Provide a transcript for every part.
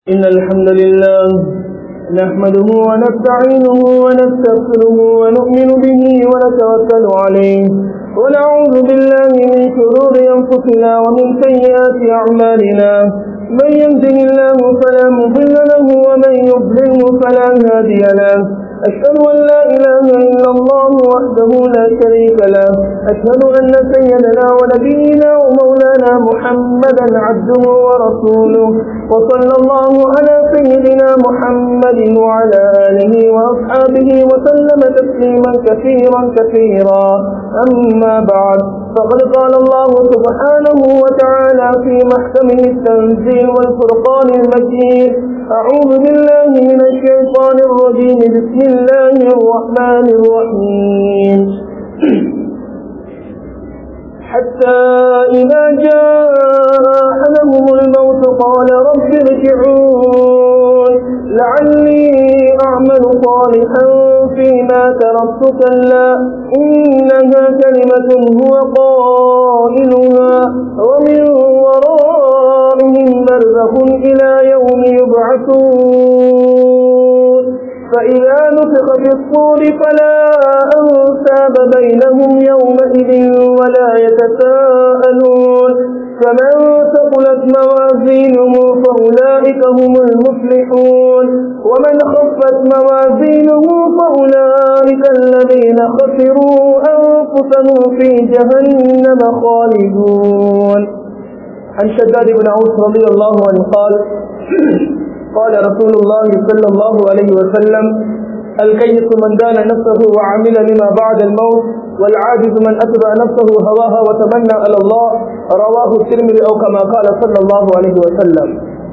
إن الحمد لله نحمده ونستعينه ونستغفره ونؤمن به ونتوكل عليه ونعوذ بالله من شرور أنفسنا ومن سيئات أعمالنا من يهده الله فلا مضل له ومن يضلله فلا هادي له أشهد أن لا إله إلا الله وحده لا شريك له أشهد أن سيدنا ونبينا ومولانا محمدا عبده ورسوله وصلى الله على سيدنا محمد وعلى آله وأصحابه وسلم تسليما كثيرا كثيرا أما بعد فقد قال الله سبحانه وتعالى في محكمه التنزيل والفرقان المجيد أعوذ بالله من الشيطان الرجيم بسم الله الرحمن الرحيم حتى إذا جاء أحدهم الموت قال رب ارجعون لعلي أعمل صالحا فيما تركت كلا إنها كلمة هو قائلها ومن ورائهم برزخ إلى يوم يبعثون فإذا نفخ في الصور فلا أنساب بينهم يومئذ ولا يتساءلون فمن ثقلت موازينه فأولئك هم المفلحون ومن خفت موازينه فأولئك الذين خسروا أنفسهم في جهنم خالدون عن شداد بن عوف رضي الله عنه قال قال رسول الله صلى الله عليه وسلم الكيس من دان نفسه وعمل لما بعد الموت والعاجز من أتبع نفسه هواها وتمنى على الله رواه الترمذي أو كما قال صلى الله عليه وسلم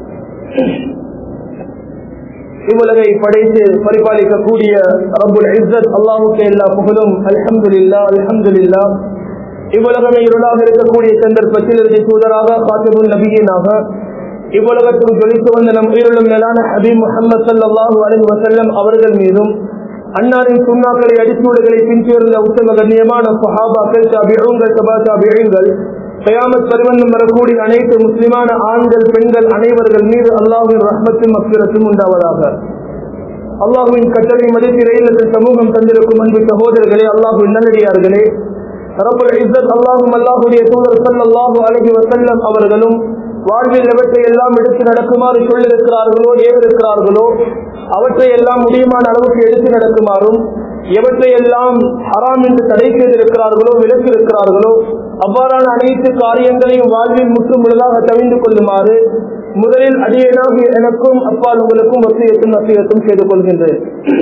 இவ்வுலகை படைத்து பரிபாலிக்கக்கூடிய ரபுல் இஸ்ஸத் அல்லாஹுக்கு எல்லா புகழும் அல்ஹம்துலில்லா அல்ஹம்துலில்லா இவ்வுலகமே இருளாக இருக்கக்கூடிய சந்தர்ப்பத்தில் இறுதி தூதராக காத்திபுல் நபியனாக இவ்வுலகத்தில் ஜொலித்து வந்த நம் உயிருளும் மேலான ஹபீப் முகமது சல்லாஹூ அலி வசல்லம் அவர்கள் மீதும் அன்னாரின் சுண்ணாக்களை அடிச்சூடுகளை பின்தொடர்ந்த உத்தம கண்ணியமான சஹாபாக்கள் தாபிகள் சபா தாபிகள் கயாமத் பருவந்தம் வரக்கூடிய அனைத்து முஸ்லிமான ஆண்கள் பெண்கள் அனைவர்கள் மீது அல்லாஹின் ரஹ்மத்தும் அக்கிரத்தும் உண்டாவதாக அல்லாஹுவின் கட்டளை மதித்து ரயிலத்தில் சமூகம் தந்திருக்கும் அன்பு சகோதரர்களே அல்லாஹுவின் நல்லடியார்களே ரபுல் இஸ்ஸத் அல்லாஹும் அல்லாஹுடைய தூதர் சல்லாஹூ அலஹி வசல்லம் அவர்களும் வாழ்வில் எவற்றை எல்லாம் எடுத்து நடக்குமாறு சொல்லிருக்கிறார்களோ ஏவிருக்கிறார்களோ அவற்றை எல்லாம் முடியுமான அளவுக்கு எடுத்து நடக்குமாறும் எவற்றை எல்லாம் ஹராம் என்று தடை செய்திருக்கிறார்களோ விலக்கி இருக்கிறார்களோ அவ்வாறான அனைத்து காரியங்களையும் வாழ்வில் முற்றும் முழுதாக தவிந்து கொள்ளுமாறு முதலில் அடியனாக எனக்கும் அப்பால் உங்களுக்கும் வசியத்தும் நசியத்தும் செய்து கொள்கின்றேன்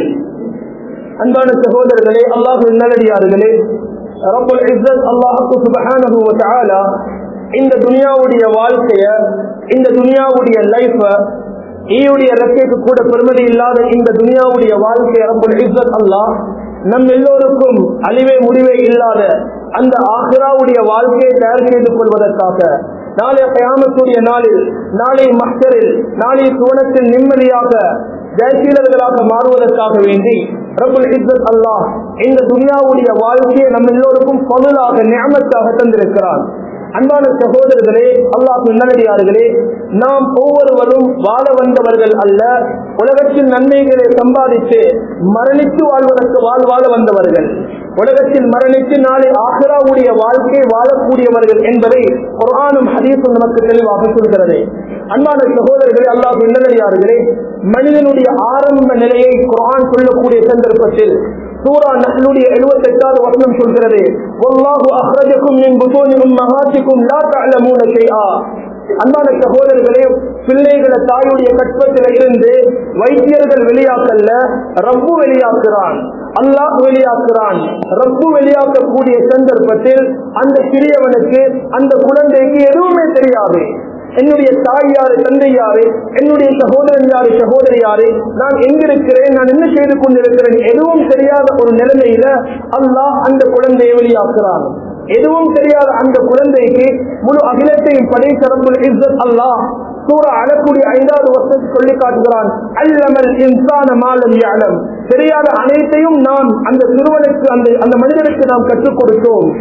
அன்பான சகோதரர்களே அல்லாஹு நல்லடியார்களே ரப்பல் இஸ்ஸத் அல்லாஹுக்கு சுபஹானஹு வ தஆலா இந்த துனியாவுடைய வாழ்க்கைய இந்த துனியாவுடைய லைஃப ஈயுடைய ரெக்கைக்கு கூட பெருமதி இல்லாத இந்த துனியாவுடைய வாழ்க்கை ரப்பல் இஸ்ஸத் அல்லாஹ் நம் எல்லோருக்கும் அழிவே முடிவே இல்லாத அந்த ஆஹிராவுடைய வாழ்க்கையை தயார் செய்து கொள்வதற்காக நாளை கயாமத்துடைய நாளில் நாளை மஸ்டரில் நாளை சுவனத்தில் நிம்மதியாக ஜெயசீலர்களாக மாறுவதற்காக வேண்டி ரபுல் இஸ்ஸத் அல்லாஹ் இந்த துனியாவுடைய வாழ்க்கையை நம் எல்லோருக்கும் பொருளாக நியமத்தாக தந்திருக்கிறான் அன்பான சகோதரர்களே அல்லாஹ் நல்லடியார்களே நாம் ஒவ்வொருவரும் வாழ வந்தவர்கள் அல்ல உலகத்தில் நன்மைகளை சம்பாதித்து மரணித்து வாழ்வதற்கு வாழ்வாழ வந்தவர்கள் உலகத்தில் மரணித்து நாளை ஆஹ்ராவுடைய வாழ்க்கை வாழக்கூடியவர்கள் என்பதை குரானும் ஹதீஸும் நமக்கு தெளிவாக சொல்கிறது அன்பான சகோதரர்களே அல்லாஹ் நல்லடியார்களே மனிதனுடைய ஆரம்ப நிலையை குரான் சொல்லக்கூடிய சந்தர்ப்பத்தில் சூரா நஹ்லுடைய 78வது வசனம் சொல்கிறது வல்லாஹு அஹ்ரஜக்கும் மின் புதூனி உம்மஹாத்திக்கும் லா தஅலமூன ஷைஆ அன்பான சகோதரர்களே பிள்ளைகளை தாயுடைய கற்பத்தில் இருந்து வைத்தியர்கள் வெளியாக்கல்ல ரப்பு வெளியாக்குறான் அல்லாஹ் வெளியாக்குறான் ரப்பு வெளியாக்கக்கூடிய சந்தர்ப்பத்தில் அந்த சிறியவனுக்கு அந்த குழந்தைக்கு எதுவுமே தெரியாது என்னுடைய தாய் யாரு தந்தை யாரு என்னுடைய சகோதரன் யாரு சகோதரி யாரு நான் எங்கிருக்கிறேன் நான் என்ன செய்து கொண்டிருக்கிறேன் எதுவும் தெரியாத ஒரு நிலைமையில அல்லாஹ் அந்த குழந்தையை வெளியாக்குறான் எதுவும் தெரியாத அந்த குழந்தைக்கு முழு அகிலத்தையும் படைத்தரப்புள் இஸ்ஸத் அல்லாஹ் சூரா அழக்கூடிய ஐந்தாவது வருஷத்தை சொல்லி காட்டுகிறான் அல்லமல் இன்சான மாலம் யாலம் தெரியாத அனைத்தையும் நாம் அந்த சிறுவனுக்கு அந்த அந்த மனிதனுக்கு நாம் கற்றுக் கொடுத்தோம்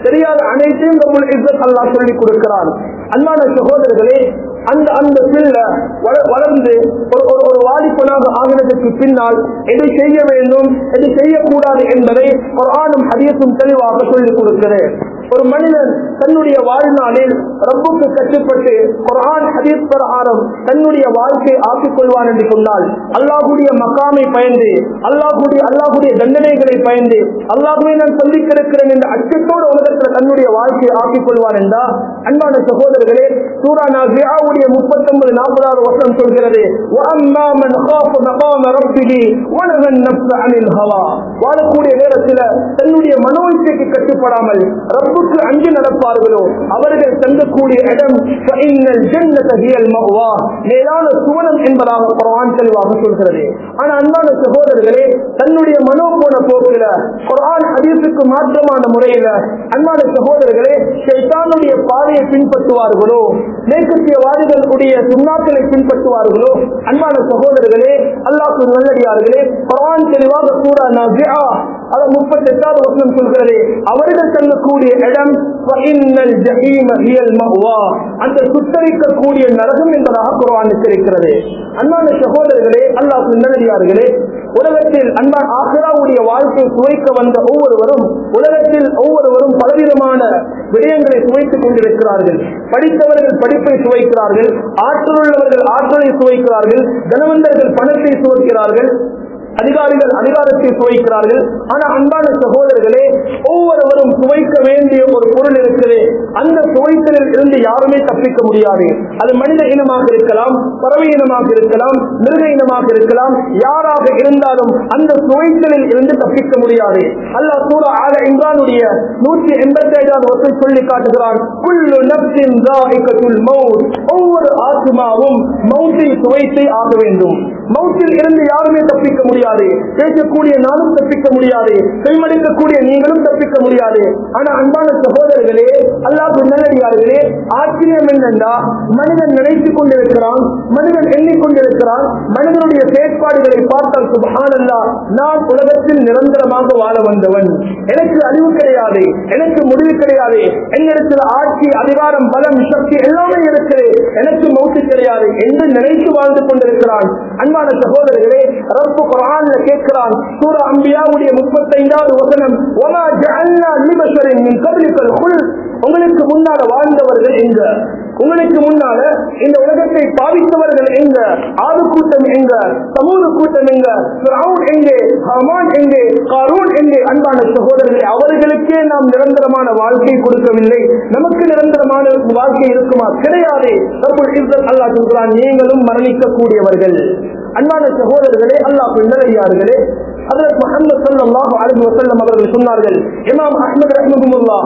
தெரியாத அனைத்தையும் ரபுல் இஸ்ஸத் அல்லாஹ் சொல்லிக் கொடுக்கிறான் அன்பான சகோதரர்களே அந்த அந்த பிள்ளை வள- வளர்ந்து ஒரு ஒரு ஒரு வாலிபனாக ஆகினதற்கு பின்னால் எதை செய்ய வேண்டும் எதை செய்யக்கூடாது என்பதை குர்ஆனும் ஹதீஸும் தெளிவாக சொல்லிக் கொடுக்கிறது ஒரு மனிதன் தன்னுடைய வாழ்நாளில் ரப்புக்கு கட்டுப்பட்டு குர்ஆன் ஹதீஸ் பிரகாரம் தன்னுடைய வாழ்க்கையை ஆக்கிக் கொள்வான் என்று சொன்னால் அல்லாஹுடைய மக்காமை பயந்து அல்லாஹுடைய அல்லாஹுடைய தண்டனைகளை பயந்து அல்லாஹுவை நான் சொல்லி கிடக்கிறேன் என்ற அச்சத்தோடு உலகத்தில் தன்னுடைய வாழ்க்கையை ஆக்கிக் கொள்வான் என்றா அன்பான சகோதரர்களே சூரா நாசியாவுடைய முப்பத்தொன்பது நாற்பதாவது வருஷம் சொல்கிறது وَأَمَّا مَنْ خَافَ مَقَامَ رَبِّهِ وَنَهَى النَّفْسَ عَنِ الْهَوَى வாழக்கூடிய நேரத்தில் தன்னுடைய மனோ இச்சைக்கு கட்டுப்படாமல் ரப்புக்கு அஞ்சு நடப்பார்களோ அவர்கள் தங்கக்கூடிய இடம் فَإِنَّ الْجَنَّةَ هِيَ الْمَأْوَى மேலான சுவனம் என்பதாக குர்ஆன் தெளிவாக சொல்கிறது ஆனா அன்பான சகோதரர்களே தன்னுடைய மனோ போன போக்கில குர்ஆன் ஹதீஸுக்கு மாற்றமான முறையில அன்பான சகோதரர்களே ஷைத்தானுடைய பாதையை பின்பற்றுவார்களோ மேற்கத்தியவாதிகளுடைய சுண்ணாக்களை பின்பற்றுவார்களோ அன்பான சகோதரர்களே அல்லாஹ் நல்லடியார்களே குர்ஆன் தெளிவாக சூரா நாசிஆ அது முப்பத்தி எட்டாவது வசனம் சொல்கிறது அவர்கள் செல்லக்கூடிய இடம் فَإِنَّ الْجَحِيمَ هِيَ الْمَأْوَى. அந்த சுத்தரிக்கக்கூடிய நரகம் என்பதாக குர்ஆன் இருக்கிறது அன்பான சகோதரர்களே அல்லாஹ் நல்லடியார்களே உலகத்தில் அன்பான் ஆசிராவுடைய வாழ்க்கையை சுவைக்க வந்த ஒவ்வொருவரும் உலகத்தில் ஒவ்வொருவரும் பலவிதமான விடயங்களை சுவைத்துக் கொண்டிருக்கிறார்கள் படித்தவர்கள் படிப்பை சுவைக்கிறார்கள் ஆற்றல் உள்ளவர்கள் ஆற்றலை சுவைக்கிறார்கள் தனவந்தர்கள் பணத்தை சுவைக்கிறார்கள் அதிகாரிகள் அதிகாரத்தை சுவைக்கிறார்கள் ஆனா அன்பான சகோதரர்களே ஒவ்வொருவரும் சுவைக்க வேண்டிய ஒரு பொருள் இருக்குது அந்த சுவைத்தலில் இருந்து யாருமே தப்பிக்க முடியாது அது மனித இனமாக இருக்கலாம் பறவை இனமாக இருக்கலாம் மிருக இனமாக இருக்கலாம் யாராக இருந்தாலும் அந்த சுவைத்தலில் இருந்து தப்பிக்க முடியாது அல்லாஹ் சூரா ஆல இம்ரானுடைய நூற்றி எண்பத்தி ஐந்தாவது வருஷம் சொல்லி காட்டுகிறான் குல்லு நப்சின் தாஇகத்துல் மௌத் ஒவ்வொரு ஆத்மாவும் மௌத்தை சுவைத்தே ஆக வேண்டும் மௌத்தில் இருந்து யாருமே தப்பிக்க முடியாது பேசக்கூடிய நானும் தப்பிக்க முடியாது கைமடிக்கக்கூடிய நீங்களும் தப்பிக்க முடியாது ஆனா அன்பான சகோதரர்களே அல்லாஹ் நல்லடியார்களே ஆச்சரியம் என்னென்றா மனிதன் நினைத்துக் கொண்டிருக்கிறான் மனிதன் எண்ணிக்கொண்டிருக்கிறான் மனிதனுடைய செயற்பாடுகளை பார்த்தால் சுபஹானல்லா நான் உலகத்தில் நிரந்தரமாக வாழ வந்தவன் எனக்கு அறிவு கிடையாது எனக்கு முடிவு கிடையாது என்னிடத்தில் ஆட்சி அதிகாரம் பலம் சக்தி எல்லாமே இருக்குது எனக்கு மௌத்து கிடையாது என்று நினைத்து வாழ்ந்து கொண்டிருக்கிறான் அன்பான சகோதரர்களே ரப்பு குர்ஆன்ல கேட்கிறான் சூரா அம்பியாவுடைய 35வது வசனம் வமா ஜஅல்னா லிபஷரின் மின் கப்லிகல் குல்த் உங்களுக்கு முன்னால வாழ்ந்தவர்கள் எங்க உங்களுக்கு முன்னால இந்த உலகத்தை பாவித்தவர்கள் எங்க ஆது கூட்டம் எங்க சமூக கூட்டம் எங்க ஃபிரௌன் எங்கே ஹமான் எங்கே காரூன் எங்கே அன்பான சகோதரர்களே அவர்களுக்கே நாம் நிரந்தரமான வாழ்க்கை கொடுக்கவில்லை நமக்கு நிரந்தரமான வாழ்க்கை இருக்குமா கிடையாது ரப்புல் இஸ்ஸத் அல்லாஹ் சொல்கிறான் நீங்களும் மரணிக்க கூடியவர்கள் அன்பான சகோதரர்களே அல்லாஹ் நல்லடியார்களே ஹஜரத் முஹம்மது ஸல்லல்லாஹு அலைஹி வஸல்லம் அவர்கள் சொன்னார்கள் இமாம் அஹ்மத் ரஹ்மஹுல்லாஹ்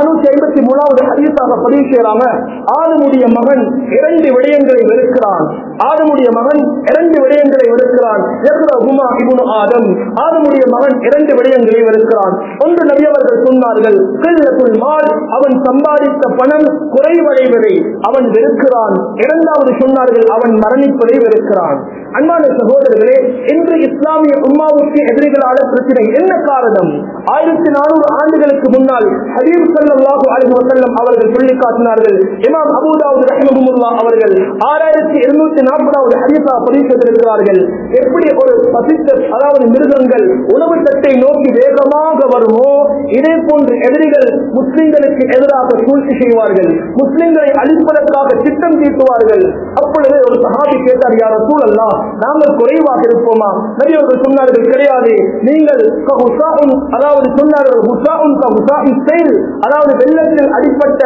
453வது ஹதீஸாக பதிவு செய்றாங்க ஆதமுடைய மகன் இரண்டு விடயங்களை வெறுக்கிறான் ஆதமுடைய மகன் இரண்டு விடயங்களை வெறுக்கிறான் யக்ரஹுமா இப்னு ஆதம் ஆதமுடைய மகன் இரண்டு விடயங்களை வெறுக்கிறான் ஒன்று நபி அவர்கள் சொன்னார்கள் கில்லத்துல் மால் அவன் சம்பாதித்த பணம் குறைவடைவதை அவன் வெறுக்கிறான் இரண்டாவது சொன்னார்கள் அவன் மரணிப்பதை வெறுக்கிறான் அன்பான சகோதரர்களே இன்று இஸ்லாமிய உம்மாவுக்கு எதிரிகளான பிரச்சனை என்ன காரணம் ஆயிரத்தி நானூறு ஆண்டுகளுக்கு முன்னால் ஹபீப் ஸல்லல்லாஹு அலைஹி வஸல்லம் அவர்கள் சொல்லி காட்டினார்கள் இமாம் அபூதாவுத் ரஹ்மஹுல்லாஹ் அவர்கள் ஆறாயிரத்தி இருநூத்தி நாற்பதாவது ஹதீஸா பதிவு செய்திருக்கிறார்கள் எப்படி ஒரு பசித்த அதாவது மிருகங்கள் உணவு தட்டை நோக்கி வேகமாக வருமோ இதே போன்று எதிரிகள் முஸ்லிம்களுக்கு எதிராக சூழ்ச்சி செய்வார்கள் முஸ்லிம்களை அழிப்பதற்காக திட்டம் தீட்டுவார்கள் அப்பொழுது ஒரு சஹாபி கேட்டார் யார் சூழல்லா நாங்கள் குறைவாக இருப்போமா நபி அவர்கள் சொன்னார்கள் கிடையாது நீங்கள் கஹுசாஉன், அதாவது சொன்னார்கள் ஹுசாஉன் கஹுசாஇ செயல் அதாவது வெள்ளத்தில் அடிப்பட்ட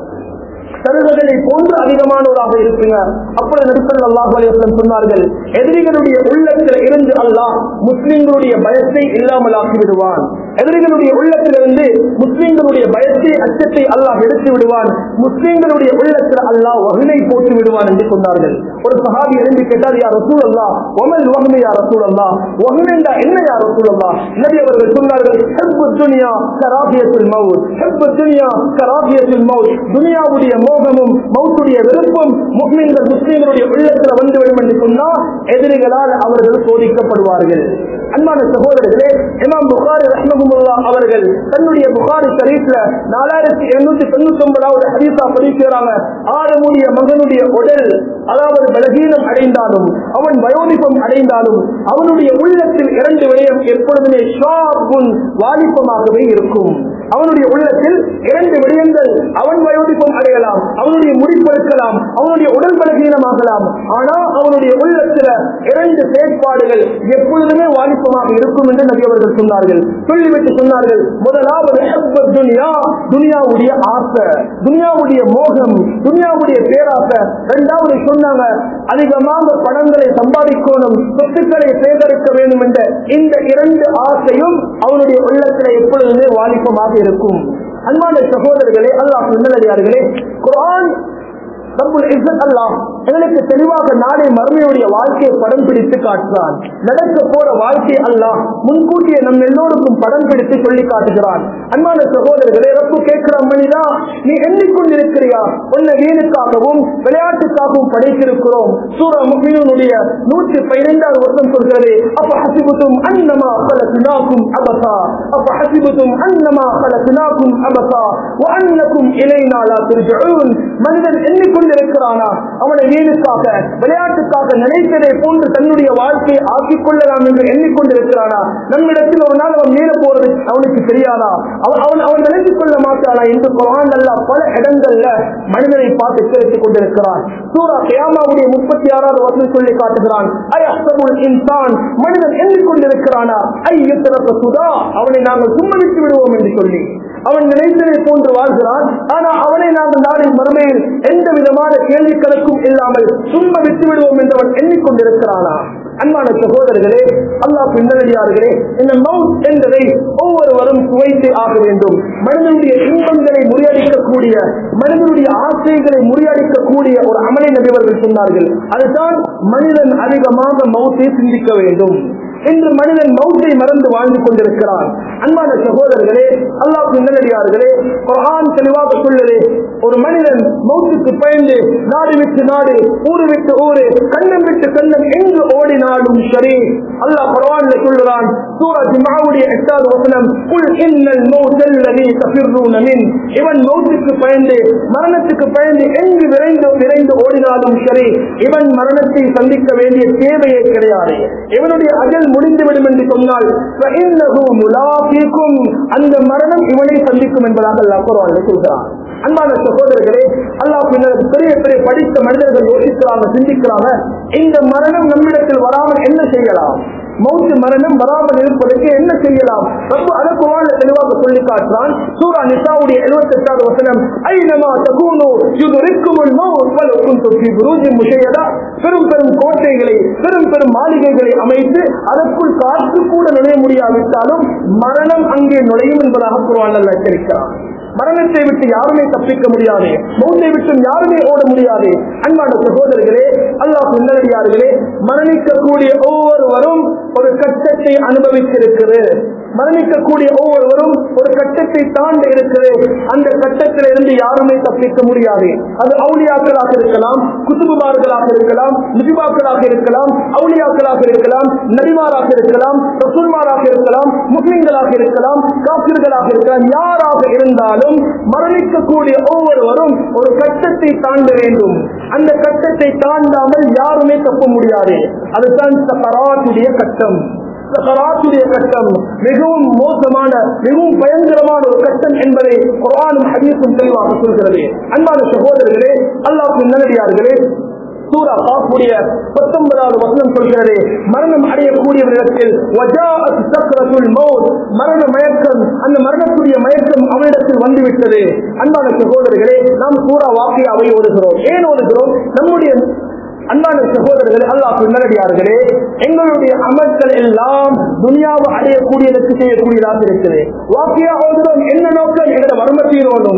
சருகுகளை போன்று அதிகமானவராக இருப்பீங்க அப்பொழுது நபிசல் அல்லாஹ் அலையம் சொன்னார்கள் எதிரிகளுடைய உள்ளத்தில் இருந்து அல்லாஹ் முஸ்லிம்களுடைய பயத்தை இல்லாமல் ஆக்கி விடுவான் எதிரிகளுடைய உள்ளத்திலிருந்து முஸ்லிம்களுடைய பயத்தை அச்சத்தை அல்லாஹ் எடுத்து விடுவான் முஸ்லிம்களுடைய உள்ளத்தில் அல்லாஹ் வகுனை போட்டு விடுவான் என்று சொன்னார்கள் ஒரு சஹாபி எழுந்து கேட்டார் யார் ரசூல் அல்லா ஒமல் வகுனை யார் ரசூல் அல்லா வகுனண்டா என்ன யார் ரசூல் அல்லா நபி அவர்கள் சொன்னார்கள் ஹெப்பு துனியா கராபியத்துல் மவுத் ஹெப்பு துனியா கராபியத்துல் மவுத் துனியாவுடைய மோகமும் மௌத்துடைய வெறுப்பும் முஸ்லிம்கள் முஸ்லிம்களுடைய உள்ளத்தில் வந்துவிடும் என்று சொன்னால் எதிரிகளால் அவர்கள் சோதிக்கப்படுவார்கள் அன்பான சகோதரர்களே இமாம் புகாரி ரஹ்மஹுல்லா அவர்கள் தன்னுடைய புகாரி ஷரீஃப்ல நாலாயிரத்தி இருநூத்தி தொண்ணூத்தி ஒன்பதாவது ஹதீஸா பதிவு செய்றாங்க ஆடமுடைய மகனுடைய உடல் அதாவது பலகீனம் அடைந்தாலும் அவன் வயோதிபம் அடைந்தாலும் அவனுடைய உள்ளத்தில் இரண்டு விடயம் எப்பொழுதுமே ஷாபுன் வாலிபமாகவே இருக்கும் அவனுடைய உள்ளத்தில் இரண்டு விடயங்கள் அவன் வயோதிபம் அடையலாம் அவனுடைய முடிப்பெடுக்கலாம் அவனுடைய உடல் பலகீனமாகலாம் ஆனால் அவனுடைய உள்ளத்துல இரண்டு செயற்பாடுகள் எப்பொழுதுமே வாலிபமாக இருக்கும் என்று நபி அவர்கள் சொன்னார்கள் சொல்லிவிட்டு சொன்னார்கள் முதலாவது ஹப்பத் துனியா துனியாவுடைய ஆசை துனியாவுடைய மோகம் துனியாவுடைய பேராசை இரண்டாவது சொன்னாங்க அதிகமாக பணங்களை சம்பாதிக்கணும் சொத்துக்களை சேகரிக்க வேண்டும் என்ற இந்த இரண்டு ஆசையும் அவனுடைய உள்ளத்தில் எப்பொழுதுமே வாலிபமாக இருக்கும் அன்பான சகோதரர்களே அல்லாஹ் நல்லடியார்களே குர்ஆன் ரப்புல் இஸ்ஸத் அல்லாஹ் எங்களுக்கு தெளிவாக நாளை மறுமையுடைய வாழ்க்கையை படம் பிடித்து காட்டுகிறான் நடக்க போற வாழ்க்கை அல்லாஹ் முன்கூட்டியே நம் எல்லோருக்கும் படம் பிடித்து சொல்லி காட்டுகிறான் அன்பான சகோதரர்களே ரப்பு கேட்கிற மனிதா நீ எண்ணிக்கொண்டிருக்கிறியா உன்னை வீணுக்காகவும் விளையாட்டுக்காகவும் படைத்திருக்கிறோம் சூர முக்மினுடைய நூற்றி பதினைந்தாவது வருஷம் சொல்கிறது அப்ப ஹசிபுத்தும் அன்னமா خلقناكم அபசா அப்ப ஹசிபுத்தும் அன்னமா خلقناكم அபசா وأنكم إلينا لا ترجعون மனிதன் எண்ணிக்கொண்டிருக்கிறானா அவனை வீணுக்காக விளையாட்டுக்காக நினைத்ததை போன்று தன்னுடைய வாழ்க்கையை ஆக்கிக் கொள்ளலாம் என்று எண்ணிக்கொண்டிருக்கிறானா நம்மிடத்தில் ஒரு நாள் அவன் மீற போறது அவனுக்கு தெரியாதா அவன் அவன் அவன் நினைத்துக் கொள்ள மாட்டானா என்று குரான் அல்ல பல இடங்கள்ல மனிதனை பார்த்து எச்சரித்துக் கொண்டிருக்கிறான் சூரா கியாமாவுடைய முப்பத்தி ஆறாவது வசனம் சொல்லி காட்டுகிறான் அயஹ்சபுல் இன்சான் மனிதன் எண்ணிக்கொண்டிருக்கிறானா ஐயத்திறப்ப சுதா அவனை நாங்கள் சும்மதித்து விடுவோம் என்று சொல்லி அவன் நினைத்ததை போன்று வாழ்கிறான் ஆனா அவனை நாங்கள் நாளை மறுமையில் எந்த விதமான கேள்வி கணக்கும் இல்லாமல் சும்மா விட்டு விடுவோம் என்று அவன் எண்ணிக்கொண்டிருக்கிறானா அன்பான சகோதரர்களே அல்லாஹ் பின்னடியார்களே இந்த மவுத் என்பதை ஒவ்வொருவரும் சுவைத்து ஆக வேண்டும் மனிதனுடைய இன்பங்களை முறியடிக்கக்கூடிய மனிதனுடைய ஆசைகளை முறியடிக்கக்கூடிய ஒரு அமலை நபிவர்கள் சொன்னார்கள் அதுதான் மனிதன் அதிகமாக மவுத்தை சிந்திக்க வேண்டும் இன்று மனிதன் மௌத்தை மறந்து வாழ்ந்து கொண்டிருக்கிறான் அன்பான சகோதரர்களே அல்லாஹ் நல்லடியார்களே குர்ஆன் தெளிவாக சொல்லுது ஒரு மனிதன் மௌத்துக்கு பயந்து நாடு விட்டு நாடு ஊரு விட்டு ஊரு கண்ணம் விட்டு கண்ணம் எங்கு ஓடினாலும் சரி அல்லாஹ் குர்ஆன்ல சொல்லுறான் சூரா ஜும்ஆவுடைய எட்டாவது வசனம் குல் இன்னல் மௌத்தல்லதி தஃபிர்ரூன மின் இவன் மௌத்துக்கு பயந்து மரணத்துக்கு பயந்து எங்கு விரைந்து விரைந்து ஓடினாலும் சரி இவன் மரணத்தை சந்திக்க வேண்டிய தேவையே கிடையாது இவனுடைய அகல் முடிந்துவிடும் என்று சொன்னால் فإنه ملاقيكم. அந்த மரணம் இவனை சந்திக்கும் என்பதாக அல்லாஹ் குர்ஆனில் சொல்கிறான் அன்பான சகோதரர்களே அல்லாஹ் பின்னர் பெரிய பெரிய படித்த மனிதர்கள் யோசிக்கிறாங்க சிந்திக்கிறாங்க இந்த மரணம் நம்மிடத்தில் வராமல் என்ன செய்யலாம் மௌத்து மரணம் வராமல் இருப்பதற்கு என்ன செய்யலாம் ரொம்ப அதை குரான்ல தெளிவாக சொல்லி காட்டுறான் சூரா நிசாவுடைய எழுபத்தி எட்டாவது வசனம் ஐநமா தகுனு யுதுரிக்கும் மௌத் வலு குன்தும் ஃபீ புரூஜின் முஷையதா பெரும் பெரும் கோட்டைகளை பெரும் பெரும் மாளிகைகளை அமைத்து அதற்குள் காற்று கூட நுழைய முடியாவிட்டாலும் மரணம் அங்கே நுழையும் என்பதாக குரான் அல்ல எச்சரிக்கிறான் மரணத்தை விட்டு யாருமே தப்பிக்க முடியாது மௌத்தை விட்டும் யாருமே ஓட முடியாது அன்பான சகோதரர்களே அல்லாஹ் நல்லடியார்களே மரணிக்கக்கூடிய ஒவ்வொருவரும் ஒரு கட்டத்தை அனுபவித்திருக்கிறது மரணிக்கக்கூடிய ஒவ்வொருவரும் ஒரு கட்டத்தை தாண்டி இருக்குது அந்த கட்டத்தில் இருந்து யாருமே தப்பிக்க முடியாது அது அவுளியாக்களாக இருக்கலாம் குத்துபுமார்களாக இருக்கலாம் முஜிபாக்களாக இருக்கலாம் அவுளியாக்களாக இருக்கலாம் நபிமாராக இருக்கலாம் ரசூல்மாராக இருக்கலாம் முஸ்லிம்களாக இருக்கலாம் காப்பிர்களாக இருக்கலாம் யாராக இருந்தாலும் மரணிக்கக்கூடிய ஒவ்வொருவரும் ஒரு கட்டத்தை தாண்ட வேண்டும் அந்த கட்டத்தை தாண்டாமல் யாருமே தப்ப முடியாது அதுதான் சக்கராத்துடைய கட்டம் சக்கராத்துடைய கட்டம் மிகவும் மோசமான மிகவும் பயங்கரமான ஒரு கட்டம் என்பதை குரானும் ஹதீஸும் தெளிவாக சொல்கிறது அன்பான சகோதரர்களே அல்லாஹ் நல்லடியார்களே சூரா காப்புடைய பத்தொன்பதாவது வசனம் சொல்கிறது மரணம் அடையக்கூடியவரிடத்தில் வஜாஅத் சக்ரத்துல் மௌத் மரண மயக்கம் அந்த மரணத்துடைய மயக்கம் அவனிடத்தில் வந்துவிட்டது அன்பான சகோதரர்களே நாம் சூரா வாக்கியாவை ஓடுகிறோம் ஏன் ஓடுகிறோம் நம்முடைய அன்பான சகோதரர்களே அல்லாஹ் நல்லடியார்களே எங்களுடைய அமல்கள் எல்லாம் துனியாவை அடையக்கூடியதற்கு செய்யக்கூடியதாக இருக்குது வாக்கியா ஓதுறோம் என்ன நோக்கம் எங்களோட வர்மத்தீரோடும்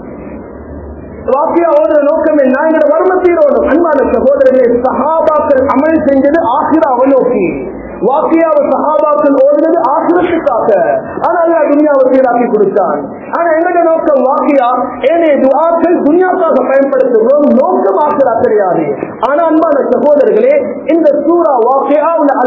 வாக்கியா ஓதுற நோக்கம் என்ன எங்களோட வர்ம தீரோடும் அன்பான சகோதரர்களே சஹாபாக்கள் அமல் செஞ்சது ஆசிராவை நோக்கி வாக்கியாவை சஹாபாக்கள் ஓடுறது ஆசிரத்துக்காக ஆனா அல்லா துனியாவை சீராக்கி கொடுத்தான் ஆனா எங்களோட நோக்கம் வாக்கியா ஏனைய துவாக்கள் துனியாக்காக பயன்படுத்துகிறோம் நோக்கம் ஆசிரா கிடையாது ஆனா அன்பான சகோதரர்களே இந்த சூரா வாக்கியாவில்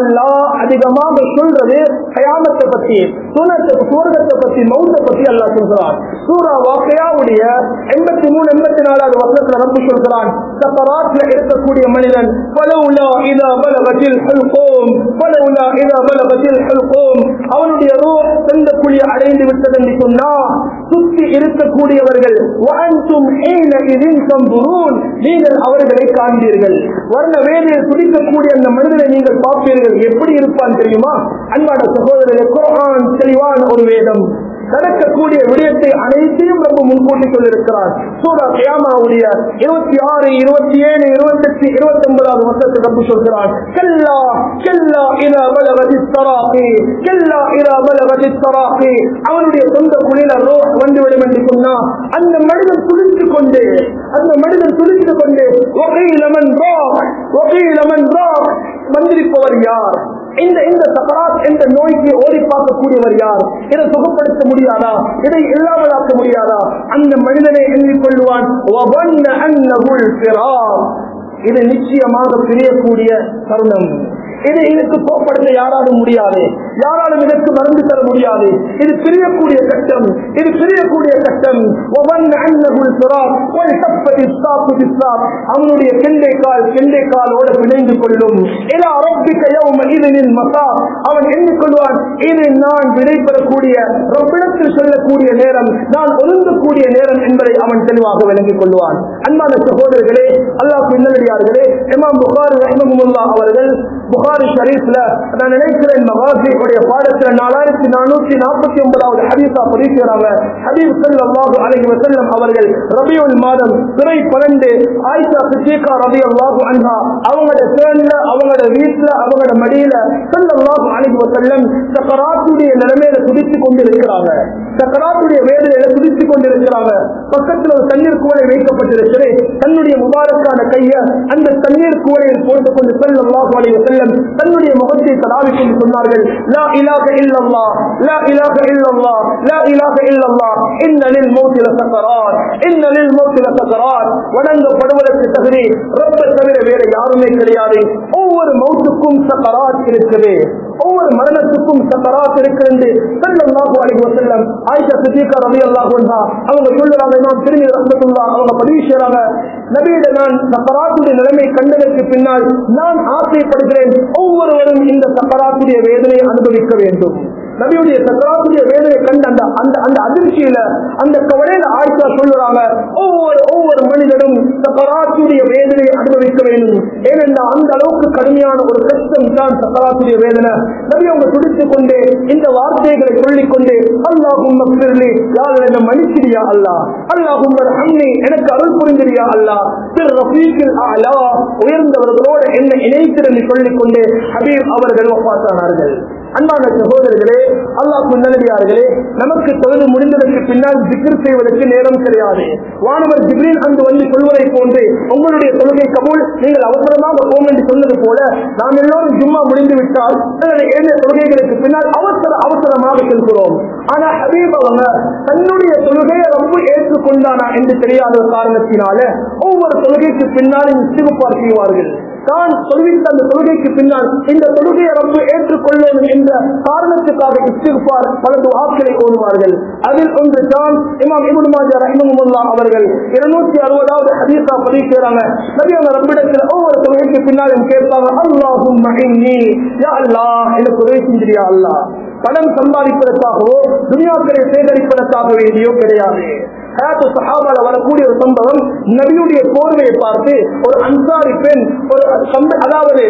அல்லாஹ் அதிகமாக சொல்றது கயாமத்தை பத்தி சுனத்தை சுவர்க்கத்தை பத்தி மௌத்தை பத்தி அல்லாஹ் சொல்கிறான் சூரா வாக்கையாவுடைய எண்பத்தி மூணு எண்பத்தி நாலாவது வருஷத்துல ரப்பு சொல்கிறான் சக்கராத்துல இருக்கக்கூடிய மனிதன் பலவுலா இதா பலகத்தில் ஹல்கோம் பலவுலா இதா பலகத்தில் ஹல்கோம் அவனுடைய ரூ சென்ற குழி அடைந்து விட்டது என்று சொன்னா சுத்தி இருக்கக்கூடியவர்கள் வஅன்தும் ஹீனஇதின் தம்புரூன் நீங்கள் அவர்களை காண்பீர்கள் வர்ண வேலையில் துடிக்கக்கூடிய அந்த மனிதனை நீங்கள் பார்ப்பீர்கள் எப்படி இருப்பான் தெரியுமா அன்பான சகோதரர்களே குர்ஆன் தெளிவான ஒரு வேதம் நடக்கக்கூடிய விடயத்தை அனைத்தையும் ரொம்ப முன்கூட்டி கொண்டிருக்கிறார் சூரா கியாமாவுடைய இருபத்தி ஆறு இருபத்தி ஏழு இருபத்தி எட்டு இருபத்தி ஒன்பதாவது வருஷத்தில் ரப்பு சொல்கிறார் கல்லா கல்லா இதா பலகதி தராகி கல்லா இதா பலகதி தராகி அவனுடைய சொந்த குளிர ரோ வந்துவிடும் என்று சொன்னா அந்த மனிதன் துடித்துக் கொண்டு அந்த மனிதன் துடித்துக் கொண்டு ஒகையிலமன் ரா ஒகையிலமன் ரா வந்திருப்பவர் யார் இந்த இந்த சக்கராத் என்ற நோய்க்கு ஓடி பார்க்கக்கூடியவர் யார் இதை சுகப்படுத்த முடியாதா இதை இல்லாமலாக்க முடியாதா அந்த மனிதனை எண்ணிக்கொள்வான் وَظَنَّ أَنَّهُ الْفِرَاقُ. இது நிச்சயமாக பிரியக்கூடிய தருணம் இது இதுக்கு போப்படுத்த யாராலும் முடியாது யாராலும் இதற்கு மருந்து தர முடியாது இது பிரியக்கூடிய கட்டம் இது பிரியக்கூடிய கட்டம் وَظَنَّ أَنَّهُ الْفِرَاقُ وَالْتَفَّتِ السَّاقُ بِالسَّاقِ. அவனுடைய கெண்டை கால் கெண்டை காலோடு பிணைந்து கொள்ளும் إِلَى رَبِّكَ يَوْمَئِذٍ الْمَسَاقُ. அவன் எண்ணிக்கொள்வான் இது நான் விடைபெறக்கூடிய ரப்பிடத்தில் சொல்லக்கூடிய நேரம் நான் ஒழுங்கக்கூடிய நேரம் என்பதை அவன் தெளிவாக விளங்கிக் கொள்வான் அன்பான சகோதரர்களே அல்லாஹ் பின்னடியார்களே இமாம் புகாரி ரஹ்மஹுல்லா அவர்கள் புகாரி ஷரீஃப்ல நான் நினைக்கிறேன் மகாசியுடைய பாடத்துல நாலாயிரத்தி நானூத்தி நாற்பத்தி ஒன்பதாவது ஹதீஸா பதிவு செய்றாங்க ஹதீஸ் ஸல்லல்லாஹு அலைஹி வஸல்லம் அவர்கள் ரபியுல் மாதம் பிறை பன்னெண்டு ஆயிஷா சித்திகா ரலியல்லாஹு அன்ஹா அவங்களோட சேர்ல அவங்களோட வீட்டுல அவங்களோட மடியில ஸல்லல்லாஹு அலைஹி வஸல்லம் சக்கராத்துடைய நிலைமையில துடித்துக் கொண்டிருக்கிறாங்க சக்கராத்துடைய வேதனையில துடித்துக் கொண்டிருக்கிறாங்க பக்கத்துல ஒரு தண்ணீர் கூடை வைக்கப்பட்டிருக்கிறது தன்னுடைய முபாரக்கான கைய அந்த தண்ணீர் கூடையில் போட்டுக் கொண்டு ஸல்லல்லாஹு அலைஹி வஸல்லம் தன்னுடைய முகத்தை தடாவிக் கொண்டு சொன்னார்கள் லா இலாஹ இல்லல்லாஹ் லா இலாஹ இல்லல்லாஹ் லா இலாஹ இல்லல்லாஹ் இன்ன லில் மௌத்தி லசக்கராத் இன்ன லில் மௌத்தி லசக்கராத் வணங்கப்படுவதற்கு தகுதி ரப்ப தவிர வேற யாருமே கிடையாது ஒவ்வொரு மௌத்துக்கும் சக்கராத் இருக்குது ஒவ்வொரு மரணத்துக்கும் சக்கராத் இருக்கிறது ஸல்லல்லாஹு அலைஹி வஸல்லம் ஆயிஷா சித்திகா ரலியல்லாஹு அன்ஹா அவங்க சொல்றாங்க இமாம் திருமதி ரஹ்மத்துல்லாஹ் அவங்க பதிவு செய்றாங்க நபியிட நான் சக்கராத்துடைய நிலைமை கண்டதற்கு பின்னால் நான் ஆசைப்படுகிறேன் ஒவ்வொருவரும் இந்த சக்கராத்துடைய வேதனையை அனுபவிக்க வேண்டும் நபியுடைய சக்கராத்துடைய வேதனை கண்ட அந்த அந்த அந்த அதிர்ச்சியில அந்த கவலையில ஆயிஷா சொல்லுறாங்க ஒவ்வொரு ஒவ்வொரு மனிதனும் சக்கராத்துடைய வேதனையை அனுபவிக்க வேண்டும் ஏனென்றால் அந்த அளவுக்கு கடுமையான ஒரு கஷ்டம் தான் சக்கராத்துடைய வேதனை நபி அவங்க துடித்துக் கொண்டே இந்த வார்த்தைகளை சொல்லிக் கொண்டே அல்லாஹும் மக்பிர்லி யார் என்ன மன்னிச்சிரியா அல்லாஹ் அல்லாஹும் ஹம்னி எனக்கு அருள் புரிந்திரியா அல்லாஹ் திரு ரஃபீக்கில் அலா உயர்ந்தவர்களோடு என்ன இணைத்திருந்து சொல்லிக் கொண்டே ஹபீப் அவர்கள் ஒப்பாத்தானார்கள் அன்பான சகோதரர்களே அல்லாஹ் நல்லடியார்களே நமக்கு தொழுது முடிந்ததற்கு பின்னால் திக்ர் செய்வதற்கு நேரம் கிடையாது வானவர் ஜிப்ரீல் அங்கு வந்து சொல்வதை போன்று உங்களுடைய தொழுகை கபூல் நீங்கள் அவசரமாக போம் என்று சொன்னது போல நாம் எல்லோரும் ஜும்மா முடிந்து விட்டால் எங்களுடைய ஏழு தொழுகைகளுக்கு பின்னால் அவசர அவசரமாக செல்கிறோம் ஆனா ஹபீப் அவங்க தன்னுடைய தொழுகையை ரொம்ப ஏற்றுக்கொண்டானா என்று தெரியாத காரணத்தினால ஒவ்வொரு தொழுகைக்கு பின்னால் இஸ்திகுப்பார் செய்வார்கள் தான் சொல்லித்த அந்த தொழுகைக்கு பின்னால் இந்த தொழுகையை ரொம்ப ஏற்றுக்கொள்ளணும் என்ற காரணத்துக்காக இஸ்திகுபார் பல துஆக்களை ஓடுவார்கள் அதில் ஒன்று தான் இமாம் இப்னு மாஜா ரஹிமஹுல்லாஹ் அவர்கள் 260 அறுபதாவது ஹதீஸா பதிவு செய்றாங்க நபி அவங்க ரப்பிடத்தில் ஒவ்வொரு தொழுகைக்கு பின்னாலும் கேட்பாங்க அல்லாஹும்ம இன்னி யா அல்லாஹ் எனக்கு உதவி செஞ்சிரியா அல்லாஹ் பணம் சம்பாதிப்பதற்காகவோ துனியாக்களை சேகரிப்பதற்காக வேண்டியோ கிடையாது ஹயாத்து சஹாபால வரக்கூடிய ஒரு சம்பவம் நபியுடைய போர்வையை பார்த்து ஒரு அன்சாரி பெண் ஒரு சம்ப- அதாவது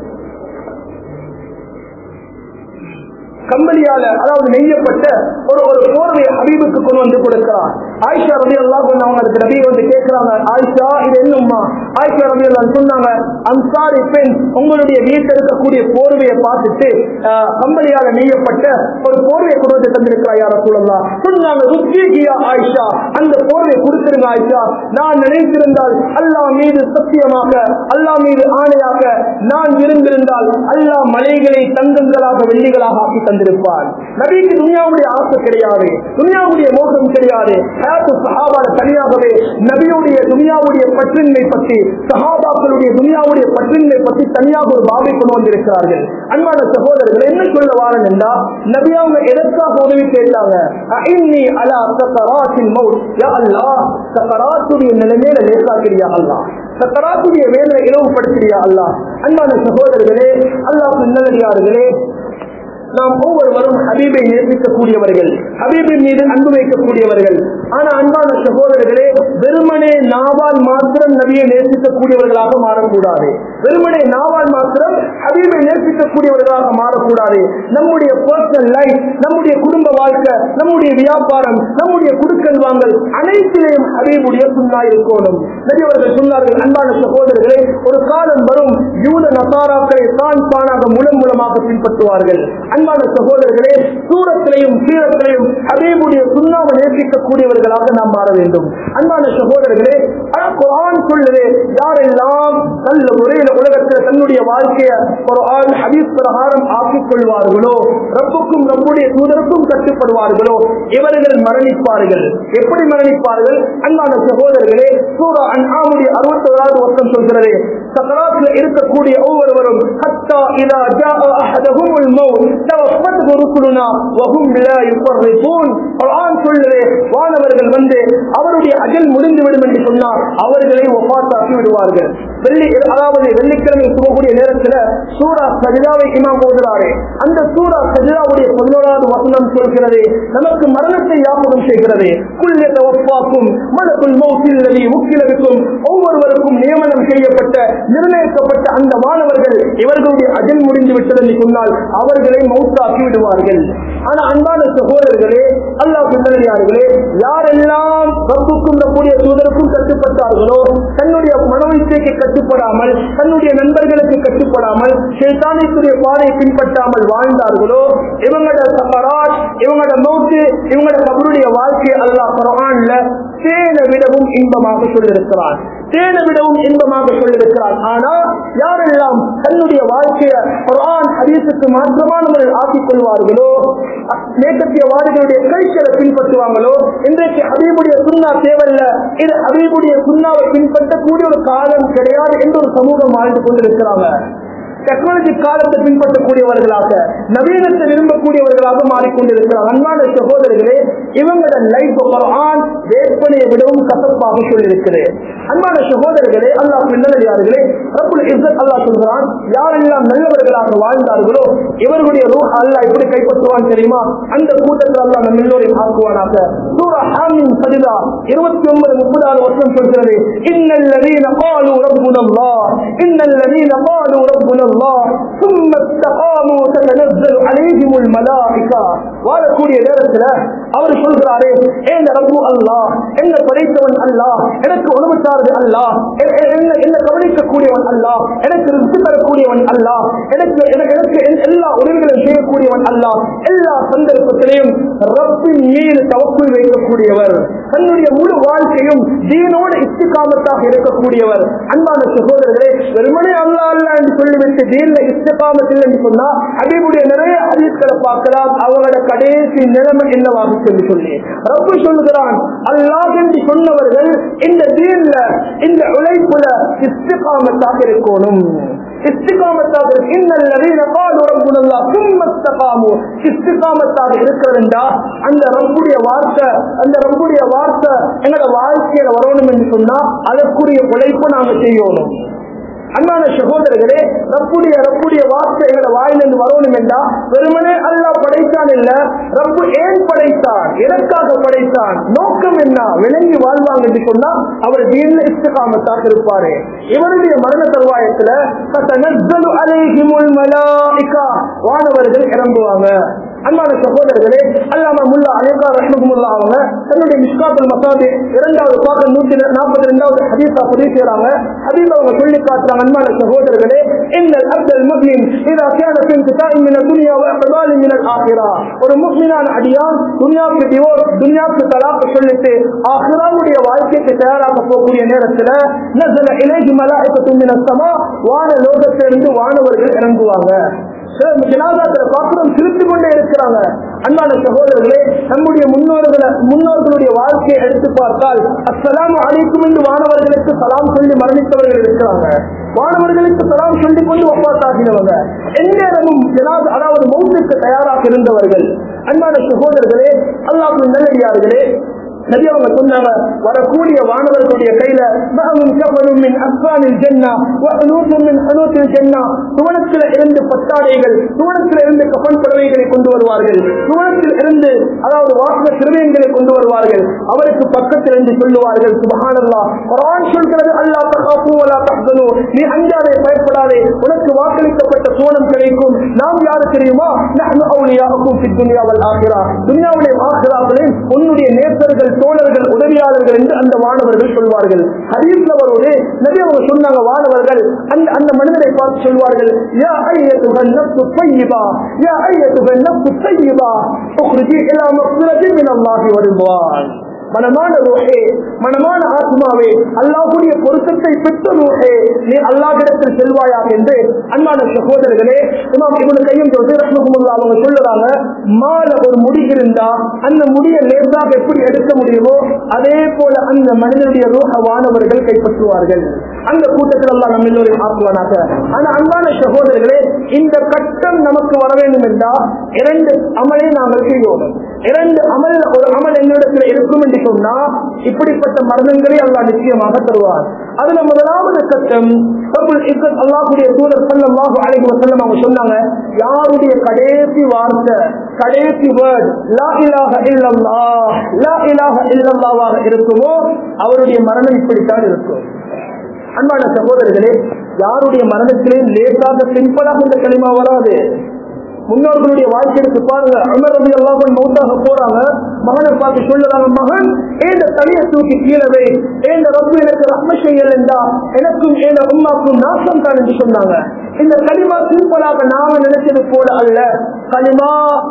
கம்பளியால அதாவது நெய்யப்பட்ட ஒரு ஒரு போர்வையை ஹபீபுக்கு கொண்டு வந்து கொடுக்கிறார் ஆயிஷா ரபி அல்லா அவங்களுக்கு நபி வந்து கேட்கிறாங்க ஆயிஷா இது என்னம்மா ஆயிஷா ரபி அல்லா சொன்னாங்க அன்சாரி பெண் உங்களுடைய வீட்டில் இருக்கக்கூடிய போர்வையை பார்த்துட்டு ஆஹ், கம்பளியால நெய்யப்பட்ட ஒரு போர்வையை கொண்டு வந்து தந்திருக்கிறார் யார சொல்லலாம் சொன்னாங்க ருத்வீகியா ஆயிஷா அந்த போர்வையை கொடுத்திருங்க ஆயிஷா நான் நினைத்திருந்தால் அல்லாஹ் மீது சத்தியமாக அல்லாஹ் மீது ஆணையாக நான் இருந்திருந்தால் அல்லாஹ் மலைகளை தங்கங்களாக வெள்ளிகளாக ஆக்கி தந்திருப்பான் தந்திருப்பான் நபிக்கு துனியாவுடைய ஆசை கிடையாது துனியாவுடைய மோகம் கிடையாது ஹயாத்து சஹாபால தனியாகவே நபியுடைய துனியாவுடைய பற்றின்மை பற்றி சஹாபாக்களுடைய துனியாவுடைய பற்றின்மை பற்றி தனியாக ஒரு பாவை கொண்டு வந்திருக்கிறார்கள் அன்பான சகோதரர்கள் என்ன சொல்ல வாரன் என்றா நபி அவங்க எதற்காக உதவி கேட்டாங்க அஇன்னி அலா சக்கராத்தின் மௌத் யா அல்லாஹ் சக்கராத்துடைய நிலைமையில லேசாக்கிறியா அல்லாஹ் சக்கராத்துடைய வேலை இலவுபடுத்திறியா அல்லாஹ் அன்பான சகோதரர்களே அல்லாஹ் நல்லடியார்களே நாம் ஒவ்வொருவரும் ஹபீபை நேசிக்கக்கூடியவர்கள் ஹபீபின் மீது அன்பு வைக்கக்கூடியவர்கள் ஆனா அன்பான சகோதரர்களே வெறுமனே நாவால் மாத்திரம் நபியை நேசிக்கக்கூடியவர்களாக மாறக்கூடாது வெறுமனே நாவால் மாத்திரம் ஹபீபை நேசிக்கக்கூடியவர்களாக மாறக்கூடாது நம்முடைய பர்சனல் லைஃப் நம்முடைய குடும்ப வாழ்க்கை நம்முடைய வியாபாரம் நம்முடைய குடுக்கல் வாங்கல் அனைத்திலையும் ஹபீபுடைய சுண்ணா இருக்கணும் நபி அவர்கள் சொன்னார்கள் அன்பான சகோதரர்களே ஒரு காலம் வரும் யூத நசாராக்களை தான் தானாக மூலம் மூலமாக பின்பற்றுவார்கள் அன்பான சகோதரர்களே சூரத்திலையும் சீரத்திலையும் ஹபீபுடைய சுண்ணாவை நேசிக்கக்கூடியவர்களாக நாம் மாற வேண்டும் அன்பான சகோதரர்களே ஆனா குரான் சொல்லுது யாரெல்லாம் நல்ல முறையில் உலகத்தில் தன்னுடைய வாழ்க்கையை ஒரு ஆள் ஹபீப் பிரகாரம் ஆக்கிக் கொள்வார்களோ ரப்புக்கும் ரப்புடைய தூதருக்கும் கட்டுப்படுவார்களோ இவர்கள் மரணிப்பார்கள் எப்படி மரணிப்பார்கள் அன்பான சகோதரர்களே சூரா அன்ஆமுடைய அறுபத்தோராவது வருஷம் சொல்கிறது சக்கராத்தில் இருக்கக்கூடிய ஒவ்வொருவரும் ஹத்தா இதா ஜாஅ அஹதஹுமுல் மௌத் தவஃபத்ஹு ருசுலுனா வஹும் லா யுஃபர்ரிபூன் குர்ஆன் சொல்லுது வானவர்கள் வந்து அவருடைய அஜல் முடிந்து விடும் என்று சொன்னால் அவர்களை ஒஃபாத்தாக்கி விடுவார்கள் வெள்ளி அதாவது வெள்ளிக்கிழமை போகக்கூடிய நேரத்தில் சூரா சஜிதாவை இமாம் போகிறாரே அந்த சூரா சஜிதாவுடைய பதினோராவது வசனம் சொல்கிறது நமக்கு மரணத்தை ஞாபகம் செய்கிறது குல்ல தவப்பாக்கும் மலக்குள் மௌசில் நதி முக்கிலவிக்கும் ஒவ்வொருவருக்கும் நியமனம் செய்யப்பட்ட நிர்ணயிக்கப்பட்ட அந்த மாணவர்கள் இவர்களுடைய அஜல் முடிந்து விட்டது என்று சொன்னால் அவர்களை மௌத்தாக்கி விடுவார்கள் ஆனா அன்பான சகோதரர்களே அல்லாஹ் நல்லடியார்களே யாரெல்லாம் ரப்புக்கும் நம்முடைய தூதருக்கும் கட்டுப்பட்டார்களோ தன்னுடைய மனோயிச்சைக்கு கட்டுப்படாமல் தன்னுடைய நண்பர்களுக்கு கட்டுப்படாமல் ஷேத்தானிக்குரிய பாதையை பின்பற்றாமல் வாழ்ந்தார்களோ இவங்களோட சபராஜ் இவங்களோட மௌத்து இவங்களோட கபருடைய வாழ்க்கையை அல்லாஹ் குரான்ல தேனை விடவும் இன்பமாக சொல்லியிருக்கிறான் தேனை விடவும் இன்பமாக சொல்லியிருக்கிறான் ஆனா யாரெல்லாம் தன்னுடைய வாழ்க்கையை குரான் ஹதீஸுக்கு மாற்றமானவர்கள் ஆக்கிக் கொள்வார்களோ மேற்கத்தியவாதிகளுடைய கழிச்சலை பின்பற்றுவாங்களோ இன்றைக்கு ஹபீபுடைய சுண்ணா தேவையில்ல இது ஹபீபுடைய சுண்ணாவை பின்பற்றக்கூடிய ஒரு காலம் கிடையாது என்று ஒரு சமூகம் வாழ்ந்து கொண்டிருக்கிறாங்க டெக்னாலஜி காலத்தை பின்பற்றக்கூடியவர்களாக நவீனத்தை விரும்பக்கூடியவர்களாக மாறிக்கொண்டிருக்கிறார் அன்பான சகோதரர்களே இவங்களோட லைஃப் குரான் வேப்பனையை விடவும் கசப்பாக சொல்லியிருக்கிறது அன்பான சகோதரர்களே அல்லாஹ் பின்னலையார்களே ரப்புல் இஸ்ஸத் அல்லாஹ் சொல்கிறான் யாரெல்லாம் நல்லவர்களாக வாழ்ந்தார்களோ இவர்களுடைய ரூஹ் அல்லாஹ் எப்படி கைப்பற்றுவான் தெரியுமா அந்த கூட்டத்தில் அல்லாஹ் நம்ம எல்லோரையும் ஆக்குவானாக சூரா ஹாமின் சரிதா இருபத்தி ஒன்பது முப்பதாவது வருஷம் சொல்கிறது இன்னல்லதீன قالوا ربنا الله إن الذين قالوا ربنا الله ثم استقاموا تتنزل عليهم الملائكة வாழக்கூடிய நேரத்துல அவர் சொல்கிறாரே என்ன ரப்பு அல்லாஹ் என்ன படைத்தவன் அல்லாஹ் எனக்கு உணவு சார்ந்து அல்லாஹ் எ- எ- என்ன என்ன கவனிக்கக்கூடியவன் அல்லாஹ் எனக்கு ரிஸ்க் தரக்கூடியவன் அல்லாஹ் எனக்கு எனக்கு எனக்கு எல்- எல்லா உதவிகளும் செய்யக்கூடியவன் அல்லாஹ் எல்லா சந்தர்ப்பத்திலையும் ரப்பின் மீது தவக்குள் வைக்கக்கூடியவர் தன்னுடைய முழு வாழ்க்கையும் தீனோடு இஸ்திகாமத்தாக இருக்கக்கூடியவர் அன்பான சகோதரர்களே வெறுமனே அல்லா அல்லா என்று சொல்லிவிட்டு தீன்ல இஸ்திகாமத்தில் என்று சொன்னா அபிபுடைய நிறைய ஹதீஸ்களை பார்க்கலாம் அவங்களோட கடைசி நிலைமை என்னவாகும் என்று சொல்லி ரப்பு சொல்லுகிறான் அல்லாஹ் என்று சொன்னவர்கள் இந்த தீன்ல இந்த உழைப்புல இஸ்திகாமத்தாக இருக்கணும் இஸ்திகாமத்தாக இன்னல்லதீன قالوا ربنا الله ثم استقاموا இஸ்திகாமத்தாக இருக்கிறதுண்டா அந்த ரப்புடைய வார்த்தை அந்த ரப்புடைய வார்த்தை எங்களோட வாழ்க்கையில வரணும் என்று சொன்னா அதற்குரிய உழைப்பு நாங்க செய்யணும் அன்பான சகோதரர்களே ரப்புடைய ரப்புடைய வார்த்தைகளை வாயிலிருந்து வரணும் என்றா வெறுமனே அல்லாஹ் படைத்தான் இல்ல ரப்பு ஏன் படைத்தான் எதற்காக படைத்தான் நோக்கம் என்ன விளங்கி வாழ்வாங்க என்று சொன்னா அவர் தீன்ல இஸ்திகாமத்தாக இருப்பாரு இவருடைய மரண தருவாயத்துல தனஸ்ஸலு அலைஹிமுல் மலாயிகா வானவர்கள் இறங்குவாங்க அன்பான சகோதரர்களே அல்லாம முல்லா அலேகா ரஹ்மகுமுல்லா அவங்க தன்னுடைய மிஸ்காத்துல் மசாதி இரண்டாவது பாக்கம் நூத்தி நாற்பத்தி ரெண்டாவது ஹதீஸா பதிவு செய்யறாங்க ஹதீஸ் அவங்க சொல்லி காட்டுறாங்க அன்பான சகோதரர்களே இன்னல் அப்தல் முஸ்லிம் இதா கேன في انقطاع من الدنيا واقبال من الاخره ஒரு முஸ்லிமான அடியான் துன்யாவுக்கு டிவோர்ஸ் துன்யாவுக்கு தலாக் சொல்லிட்டு ஆஹிராவுடைய வாழ்க்கைக்கு தயாராக போகக்கூடிய நேரத்துல நசல இலேஜி மலாய்க்கத்து மின சமா வான லோகத்திலிருந்து வானவர்கள் இறங்குவாங்க சில ஜனாதாக்களை பார்க்கிறோம் சிரித்து கொண்டே இருக்கிறாங்க அன்பான சகோதரர்களே நம்முடைய முன்னோர்களை முன்னோர்களுடைய வாழ்க்கையை எடுத்து பார்த்தால் அஸ்ஸலாமு அலைக்கும் என்று வானவர்களுக்கு சலாம் சொல்லி மரணித்தவர்கள் இருக்கிறாங்க வானவர்களுக்கு சலாம் சொல்லிக் கொண்டு ஒப்பாத்தாகினவங்க எந்நேரமும் ஜனாத அதாவது மௌத்துக்கு தயாராக இருந்தவர்கள் அன்பான சகோதரர்களே அல்லாஹ் நல்லடியார்களே நபி அவங்க சொன்னாங்க வரக்கூடிய வானவர்களுடைய கையில மகமும் கபலும் மின் அஸ்வானில் ஜென்னா நூற்றும் மின் அனூற்றில் ஜென்னா சுவனத்தில் இருந்து பட்டாடைகள் சுவனத்தில் இருந்து கப்பன் புடவைகளை கொண்டு வருவார்கள் சுவனத்தில் இருந்து அதாவது வாசன சிறுமியங்களை கொண்டு வருவார்கள் அவருக்கு பக்கத்தில் இருந்து சொல்லுவார்கள் சுபஹானல்லா குர்ஆன் சொல்கிறது அல்லாஹ் தகாஃபு வலா தஹ்சனு நீ அஞ்சாதே பயப்படாதே உனக்கு வாக்களிக்கப்பட்ட சுவனம் கிடைக்கும் நாம் யாரு தெரியுமா நஹ்னு அவுலியாவுக்கும் ஃபித் துன்யா வல் ஆখিরা துன்யாவுடைய ஆখিরাவிலே உன்னுடைய நேசர்கள் தோழர்கள் உதவியாளர்கள் என்று அந்த மாணவர்கள் சொல்வார்கள் ஹதீஸ்ல வருவது நபி அவங்க சொன்னாங்க மாணவர்கள் அந்த அந்த மனிதரை பார்த்து சொல்வார்கள் யா ஐயத்துகள் நப்சு طيبا يا أيتها النفس الطيبة اخرجي إلى مغفرة من الله ورضوان மனமான ரூஹே மனமான ஆத்மாவே அல்லாஹுடைய பொருத்தத்தை பெற்ற ரூஹே நீ அல்லாஹிடத்தில் செல்வாயாக என்று அன்பான சகோதரர்களே இமாம் இவனு கையும் சொல்றது ரஹ்மகுமுல்லா அவங்க சொல்லுறாங்க மால ஒரு முடி இருந்தா அந்த முடியை லேசாக எப்படி எடுக்க முடியுமோ அதே போல அந்த மனிதனுடைய ரூஹவானவர்கள் கைப்பற்றுவார்கள் அந்த கூட்டத்தில் எல்லாம் நம்ம எல்லோரையும் ஆக்குவானாக ஆனா அன்பான சகோதரர்களே இந்த கட்டம் நமக்கு வர வேண்டும் என்றால் இரண்டு அமலை நாங்கள் செய்வோம் இரண்டு அமல் ஒரு அமல் எங்களிடத்தில் இருக்கும் என்று சொன்னா இப்படிப்பட்ட மரணங்களை அல்லாஹ் நிச்சயமாக தருவார் அதுல முதலாவது கட்டம் அல்லாஹுடைய தூதர் சல்லாஹு அலைஹி வஸல்லம் அவங்க சொன்னாங்க யாருடைய கடைசி வார்த்தை கடைசி வேர்ட் லா இலாஹ இல்லல்லாஹ் லா இலாஹ இல்லல்லாஹ்வாக இருக்குமோ அவருடைய மரணம் இப்படித்தான் இருக்கும் அன்பான சகோதரர்களே யாருடைய மரணத்திலே லேசாக சிம்பிளாக இந்த களிமா வராது முன்னோர்களுடைய வாழ்க்கை எடுத்து பாருங்க அமர் ரபி எல்லாம் போய் மௌத்தாக போறாங்க மகனை பார்த்து சொல்லுறாங்க மகன் ஏந்த தலையை தூக்கி கீழவே ஏந்த ரப்பு எனக்கு ரத்ம செய்யல் என்றா எனக்கும் ஏந்த உம்மாக்கும் நாசம் தான் என்று சொன்னாங்க இந்த களிமா சிம்பிளாக நாம நினைச்சது போல அல்ல களிமா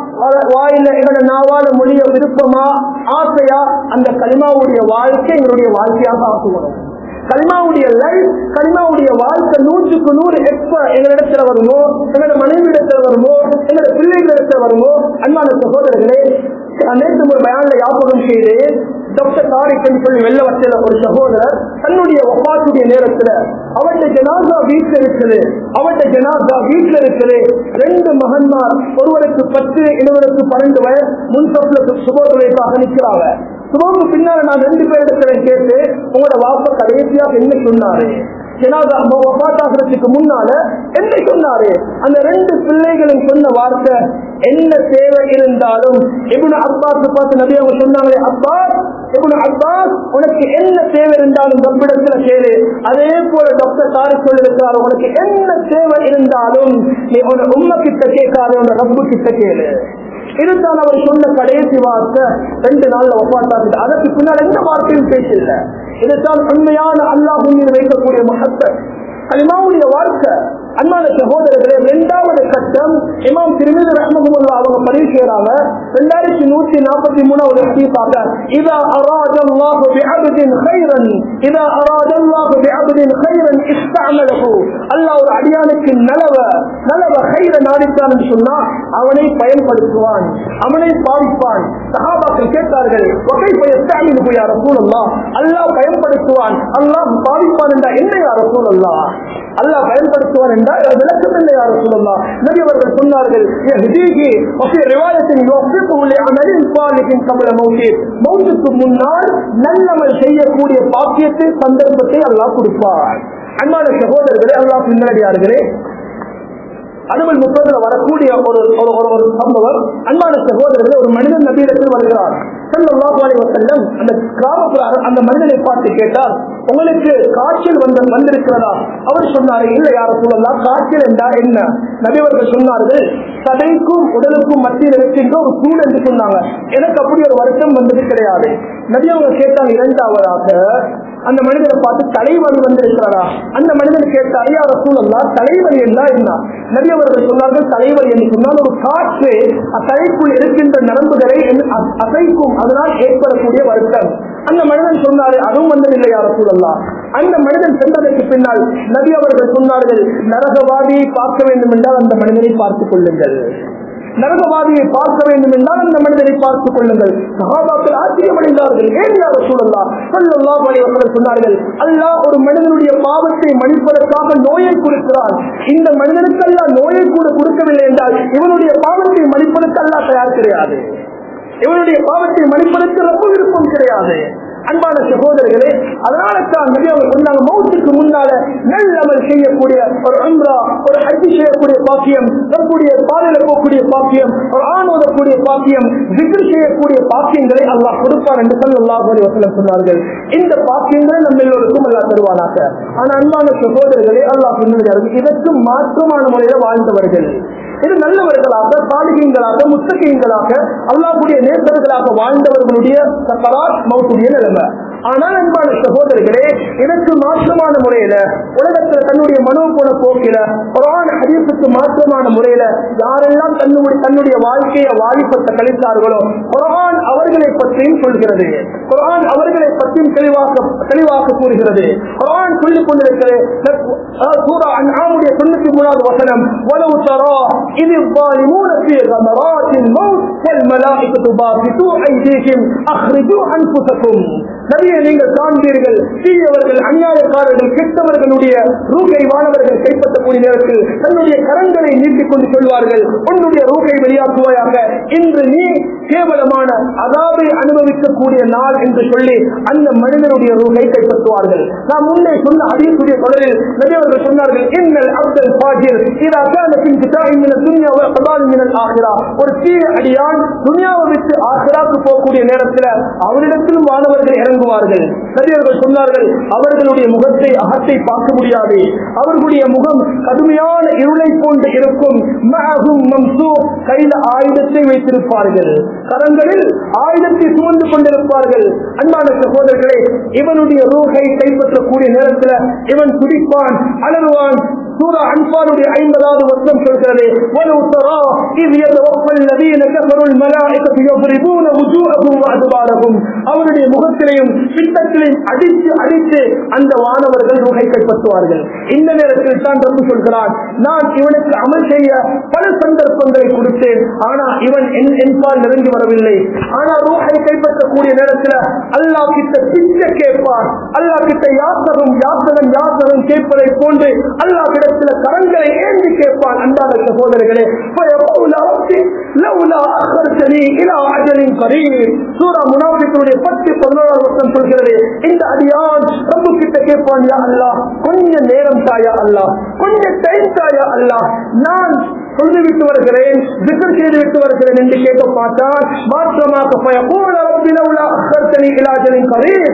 வாயில எங்களோட நாவால மொழிய விருப்பமா ஆசையா அந்த களிமாவுடைய வாழ்க்கை எங்களுடைய வாழ்க்கையாக ஆக்குவோம் கலிமாவுடைய லைஃப் கலிமாவுடைய வாழ்க்கை நூற்றுக்கு நூறு எக்ஸ்பா எங்களிடத்துல வருமோ எங்களோட மனைவி இடத்துல வருமோ எங்களோட பிள்ளைகள் இடத்துல வருமோ அன்பான சகோதரர்களே நேற்று ஒரு பயான்ல ஞாபகம் செய்து டாக்டர் தாரிக் சொல்லி வெள்ள வச்சல ஒரு சகோதரர் தன்னுடைய ஒப்பாத்துடைய நேரத்துல அவருடைய ஜனாசா வீட்டுல இருக்குது அவருடைய ஜனாசா வீட்டுல இருக்குது ரெண்டு மகன்மார் ஒருவருக்கு பத்து இன்னொருக்கு பன்னெண்டு வயசு முன் சப்ல சுபோதனைக்காக நிற்கிறாங்க சுபோக்கு பின்னால நான் ரெண்டு பேரிடத்துல கேட்டு உங்களோட வாப்ப கடைசியாக என்ன சொன்னாரு ஜனாதா வபாத்தாகிறதுக்கு முன்னால என்ன சொன்னாரு அந்த ரெண்டு பிள்ளைகளும் சொன்ன வார்த்தை என்ன தேவை இருந்தாலும் இவனு அப்பாஸ் பார்த்து நபி அவங்க சொன்னாங்களே அப்பாஸ் இவனு அப்பாஸ் உனக்கு என்ன தேவை இருந்தாலும் ரப்பிடத்துல கேளு அதே போல டாக்டர் சாரி சொல்லிருக்கிறார் உனக்கு என்ன தேவை இருந்தாலும் நீ உன உண்மை கிட்ட கேட்காத உன ரப்பு கிட்ட கேளு இதுதான் அவர் சொன்ன கடைசி வார்த்தை ரெண்டு நாள்ல ஒப்பாட்டாங்க அதற்கு பின்னால் எந்த வார்த்தையும் பேசல இதுதான் உண்மையான அல்லாஹ் மீது வைக்கக்கூடிய மகத்தர் கலிமாவுடைய வாழ்க்கை அன்பான சகோதரர்களே இரண்டாவது கட்டம் இமாம் திருமிதி ரஹ்மகுல்லா அவங்க பதிவு செய்யறாங்க ரெண்டாயிரத்தி நூத்தி நாற்பத்தி மூணாவது ஹதீஸாக இதா அராஜ அல்லாஹ் பிஅப்தின் கைரன் இதா அராஜ அல்லாஹ் பிஅப்தின் கைரன் இஸ்தஅமலஹு அல்லாஹ் ஒரு அடியானுக்கு நலவ நலவ கைர நாடித்தான் என்று சொன்னா அவனை பயன்படுத்துவான் அவனை பாவிப்பான் சஹாபாக்கள் கேட்டார்கள் ஒகை பயத்தாமின் போய் ரசூலல்லாஹ் அல்லாஹ் பயன்படுத்துவான் அல்லாஹ் பாவிப்பான் என்றா என்ன யார் ரசூலல்லாஹ் அல்லாஹ் பயன்படுத்துவான் என்றால் விளக்கம் இல்லை யார் சொல்லலாம் நபி அவர்கள் சொன்னார்கள் யஹ்தீஹி வஃபி ரிவாயத்தின் யுஃபிகுஹு லிஅமலின் சாலிஹின் கப்ல மௌத்தி மௌத்துக்கு முன்னால் நல்லமல் செய்யக்கூடிய பாக்கியத்தை சந்தர்ப்பத்தை அல்லாஹ் கொடுப்பார் அன்பான சகோதரர்களே அல்லாஹ் பின்னடியார்களே அனுமல் முப்பதுல வரக்கூடிய ஒரு ஒரு ஒரு ஒரு சம்பவம் அன்பான சகோதரர்கள் ஒரு மனிதன் நபீரத்தில் வருகிறார் ஸல்லல்லாஹு அலைஹி வஸல்லம் அந்த கிராமப்புற அந்த மனிதனை பார்த்து கேட்டார் உங்களுக்கு காய்ச்சல் வந்து வந்திருக்கிறதா அவர் சொன்னாரு இல்ல யார சொல்லலாம் காய்ச்சல் என்றா என்ன நபிவர்கள் சொன்னார்கள் சதைக்கும் உடலுக்கும் மத்தியில் இருக்கின்ற ஒரு சூழ் என்று சொன்னாங்க எனக்கு அப்படி ஒரு வருத்தம் வந்தது கிடையாது நபி அவங்க கேட்டாங்க இரண்டாவதாக அந்த மனிதரை பார்த்து தலைவலி வந்திருக்கிறதா அந்த மனிதன் கேட்ட ஐயா ரசூலல்லா தலைவலி என்ன என்ன நபி அவர்கள் சொன்னார்கள் தலைவலி என்று சொன்னால் ஒரு காற்று தலைக்குள் இருக்கின்ற நரம்புகளை அசைக்கும் அதனால் ஏற்படக்கூடிய வருத்தம் அந்த மனிதன் சொன்னாரு அதுவும் வந்ததில்லை யார சூழல்லா அந்த மனிதன் சென்றதற்கு பின்னால் நபி அவர்கள் சொன்னார்கள் நரகவாதியை பார்க்க வேண்டும் என்றால் அந்த மனிதனை பார்த்துக் கொள்ளுங்கள் நரகவாதியை பார்க்க வேண்டும் என்றால் அந்த மனிதனை பார்த்துக் கொள்ளுங்கள் சகாபாக்கள் ஆச்சரியமடைந்தார்கள் ஏன் யார் சூழல்லா சொல்லல்லா அவர்கள் சொன்னார்கள் அல்லாஹ் ஒரு மனிதனுடைய பாவத்தை மன்னிப்பதற்காக நோயை கொடுக்கிறான் இந்த மனிதனுக்கு அல்லாஹ் நோயை கூட கொடுக்கவில்லை என்றால் இவனுடைய பாவத்தை மன்னிப்பதற்கு அல்லாஹ் தயார் கிடையாது இவனுடைய பாவத்தை மன்னிப்பதற்கு ரொம்ப விருப்பம் கிடையாது அன்பான சகோதரர்களே அதனால தான் நபி அவங்க சொன்னாங்க மௌத்துக்கு முன்னால நல்லமல் செய்யக்கூடிய ஒரு அம்ரா ஒரு ஹஜ்ஜி செய்யக்கூடிய பாக்கியம் நம்முடைய பாதையில போகக்கூடிய பாக்கியம் ஒரு ஆண் ஓதக்கூடிய பாக்கியம் விக்ரி செய்யக்கூடிய பாக்கியங்களை அல்லாஹ் கொடுப்பார் என்று சல்லாஹ் அலி வசலம் சொன்னார்கள் இந்த பாக்கியங்களை நம்ம எல்லோருக்கும் அல்லாஹ் தருவானாக ஆனா அன்பான சகோதரர்களே அல்லாஹ் சொன்னார்கள் இதற்கு மாற்றமான முறையில வாழ்ந்தவர்கள் இது நல்லவர்களாக சாலிகங்களாக முத்தகைங்களாக அல்லாஹுடைய நேசர்களாக வாழ்ந்தவர்களுடைய சக்கராத் மௌத்துடைய நிலைமை ஆனால் அன்பான சகோதரர்களே இதற்கு மாற்றமான முறையில உலகத்துல தன்னுடைய மனோ போன போக்கில குரான் ஹதீஸுக்கு மாற்றமான முறையில யாரெல்லாம் தன்னுடைய தன்னுடைய வாழ்க்கையை வாலிப்பட்ட கழித்தார்களோ குரான் அவர்களை பற்றியும் சொல்கிறது குரான் அவர்களை பற்றியும் தெளிவாக தெளிவாக கூறுகிறது குரான் சொல்லிக் கொண்டிருக்கிறது சூரா அன்ஆமுடைய தொண்ணூத்தி மூணாவது வசனம் وَلَوْ تَرَى إِذِ الظَّالِمُونَ فِي غَمَرَاتِ الْمَوْتِ وَالْمَلَائِكَةُ بَاسِطُو أَيْدِيهِمْ أَخْرِجُوا أَنفُسَكُمْ நபியை நீங்கள் காண்பீர்கள் தீயவர்கள் அநியாயக்காரர்கள் கெட்டவர்களுடைய ரூகை வானவர்கள் கைப்பற்றக்கூடிய நேரத்தில் தன்னுடைய கரங்களை நீட்டிக் கொண்டு சொல்வார்கள் உன்னுடைய ரூகை வெளியாக்குவாயாக இன்று நீ கேவலமான அதாவை அனுபவிக்கக்கூடிய நாள் என்று சொல்லி அந்த மனிதனுடைய ரூகை கைப்பற்றுவார்கள் நாம் முன்னே சொன்ன அதீசுடைய தொடரில் நபியவர்கள் சொன்னார்கள் இன்னல் அப்தல் பாஜிர் இதா கானத்தின் கிதாயின் மின துன்யா வ கதாலின் மினல் ஆகிரா ஒரு தீய அடியான் துனியாவை விட்டு ஆசிராக்கு போகக்கூடிய நேரத்தில் அவரிடத்திலும் வானவர்கள் இறங்குவார்கள் நபியவர்கள் சொன்னார்கள் அவர்களுடைய முகத்தை அகத்தை பார்க்க முடியாது அவர்களுடைய முகம் கடுமையான இருளை போன்று இருக்கும் மஅஹும் மம்சூக். கையில ஆயுதத்தை வைத்திருப்பார்கள் கரங்களில் ஆயுதத்தை சுமந்து கொண்டிருப்பார்கள் அன்பான சகோதரர்களே இவனுடைய ரூகை கைப்பற்றக்கூடிய நேரத்தில் இவன் துடிப்பான் அலறுவான் சூரா அன்பானுடைய ஐம்பதாவது வருஷம் சொல்கிறது وَلَوْ تَرَى إِذْ يَتَوَفَّى الَّذِينَ كَفَرُوا الْمَلَائِكَةُ يَضْرِبُونَ وُجُوهَهُمْ وَأَدْبَارَهُم அவருடைய முகத்திலையும் பித்தத்திலையும் அடித்து அடித்து அந்த வானவர்கள் ரூகை கைப்பற்றுவார்கள் இந்த நேரத்தில் தான் ரப்பு சொல்கிறான் நான் இவனுக்கு அமல் செய்ய பல சந்தர்ப்பங்களை கொடுத்தேன் ஆனா இவன் என் என்பால் நெருங்கி வரவில்லை ஆனா ரூஹை கைப்பற்றக்கூடிய நேரத்தில் அல்லாஹ் கிட்ட பிச்சை கேட்பான் அல்லாஹ் கிட்ட யாசகம் யாசகம் யாசகம் கேட்பதை போன்று அல்லாஹ் இடத்துல கரங்களை ஏந்தி கேட்பான் அன்பான சகோதரர்களே فيقول رب لولا أخرتني إلى أجل قريب சூரா முனாஃபிக்குடைய பத்து பதினோராவது வருஷம் சொல்கிறது இந்த அடியான் ரப்பு கிட்ட கேட்பான் யா அல்லாஹ் கொஞ்ச நேரம் தாயா அல்லாஹ் கொஞ்ச டைம் தாயா அல்லாஹ் நான் சொல்லிவிட்டு விட்டு வருகிறேன் திக்கர் செய்து விட்டு வருகிறேன் என்று கேட்க பார்த்தால் மாற்றமாக فيقول رب لولا أخرتني إلى أجل قريب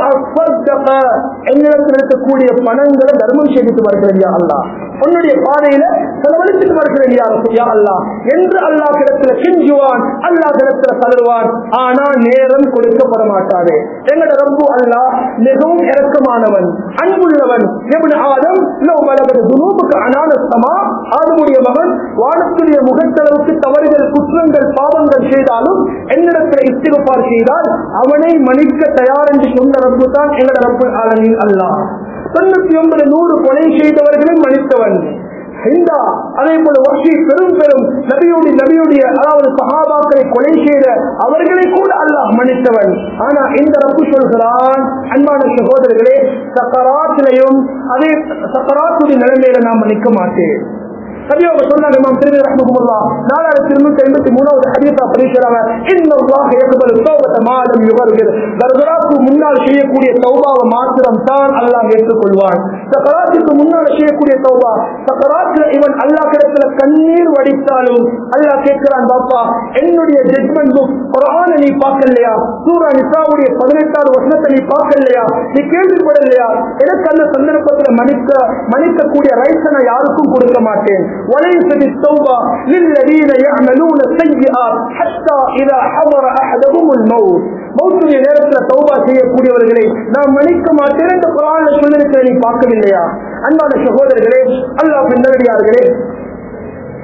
فأصدق என்னிடத்தில் இருக்கக்கூடிய பணங்களை தர்மம் செய்துட்டு வருகிறேன் யா அல்லாஹ் உன்னுடைய பாதையில செலவழித்துட்டு வருகிறேன் யா ரசூல், யா அல்லாஹ் என்று அல்லாஹ் கிடத்துல கெஞ்சுவான் அல்லாஹ் கிடத்துல கதறுவான் ஆனா நேரம் கொடுக்கப்பட மாட்டாது எங்கட ரப்பு அல்லாஹ் மிகவும் இரக்கமானவன் அன்புள்ளவன் எவன் ஆதம் லவ் பலகது துனூபுக்கு அனானஸ்தமா ஆதமுடைய மகன் வானத்துடைய முகத்தளவுக்கு தவறுகள் குற்றங்கள் பாவங்கள் செய்தாலும் என்னிடத்தில் இஸ்திகப்பார் செய்தால் அவனை மன்னிக்க தயார் என்று சொன்ன ரப்பு தான் எங்கட ரப்பு ஆலமின் அல்லாஹ் தொண்ணூத்தி ஒன்பது நூறு கொலை செய்தவர்களை மன்னித்தவன் ஹிந்தா அதே போல வஷி பெரும் பெரும் நபியுடைய நபியுடைய அதாவது சஹாபாக்களை கொலை செய்த அவர்களை கூட அல்லாஹ் மன்னித்தவன் ஆனா இந்த ரப்பு சொல்கிறான் அன்பான சகோதரர்களே சக்கராத்திலையும் அதே சக்கராத்துடைய நிலைமையில நான் மன்னிக்க மாட்டேன் நபியோக சொன்னாங்க இமாம் திருமதி ரஹ்மஹுல்லாஹ் நாலாயிரத்தி இருநூத்தி ஐம்பத்தி மூணாவது ஹதீஸா படிக்கிறாங்க இன்னல்லாஹ் யக்பல் தௌபத மாலம் யுகர்கிர் தர்கராக்கு முன்னால் செய்யக்கூடிய தௌபாவை மாத்திரம் தான் அல்லாஹ் ஏற்றுக்கொள்வான் சக்கராத்துக்கு முன்னால் செய்யக்கூடிய தௌபா சக்கராத்துல இவன் அல்லாஹ் கிடத்துல கண்ணீர் வடித்தாலும் அல்லாஹ் கேட்கிறான் பாப்பா என்னுடைய ஜட்மெண்ட் புக் குரான நீ பார்க்கலையா சூரா நிசாவுடைய பதினெட்டாவது வசனத்தை நீ பார்க்கலையா நீ கேள்விப்படலையா எனக்கு அந்த சந்தர்ப்பத்துல மன்னிக்க மன்னிக்கக்கூடிய ரைட்ஸை நான் யாருக்கும் கொடுக்க மாட்டேன் وليس بالتوبة للذين يعملون السيئات حتى إذا حضر أحدهم الموت மௌத்துடைய நேரத்துல தௌபா செய்யக்கூடியவர்களை நாம் மன்னிக்க மாட்டேன் என்று குரான்ல சொல்லிருக்கிற நீ பார்க்கவில்லையா அன்பான சகோதரர்களே அல்லாஹ் பின்னடியார்களே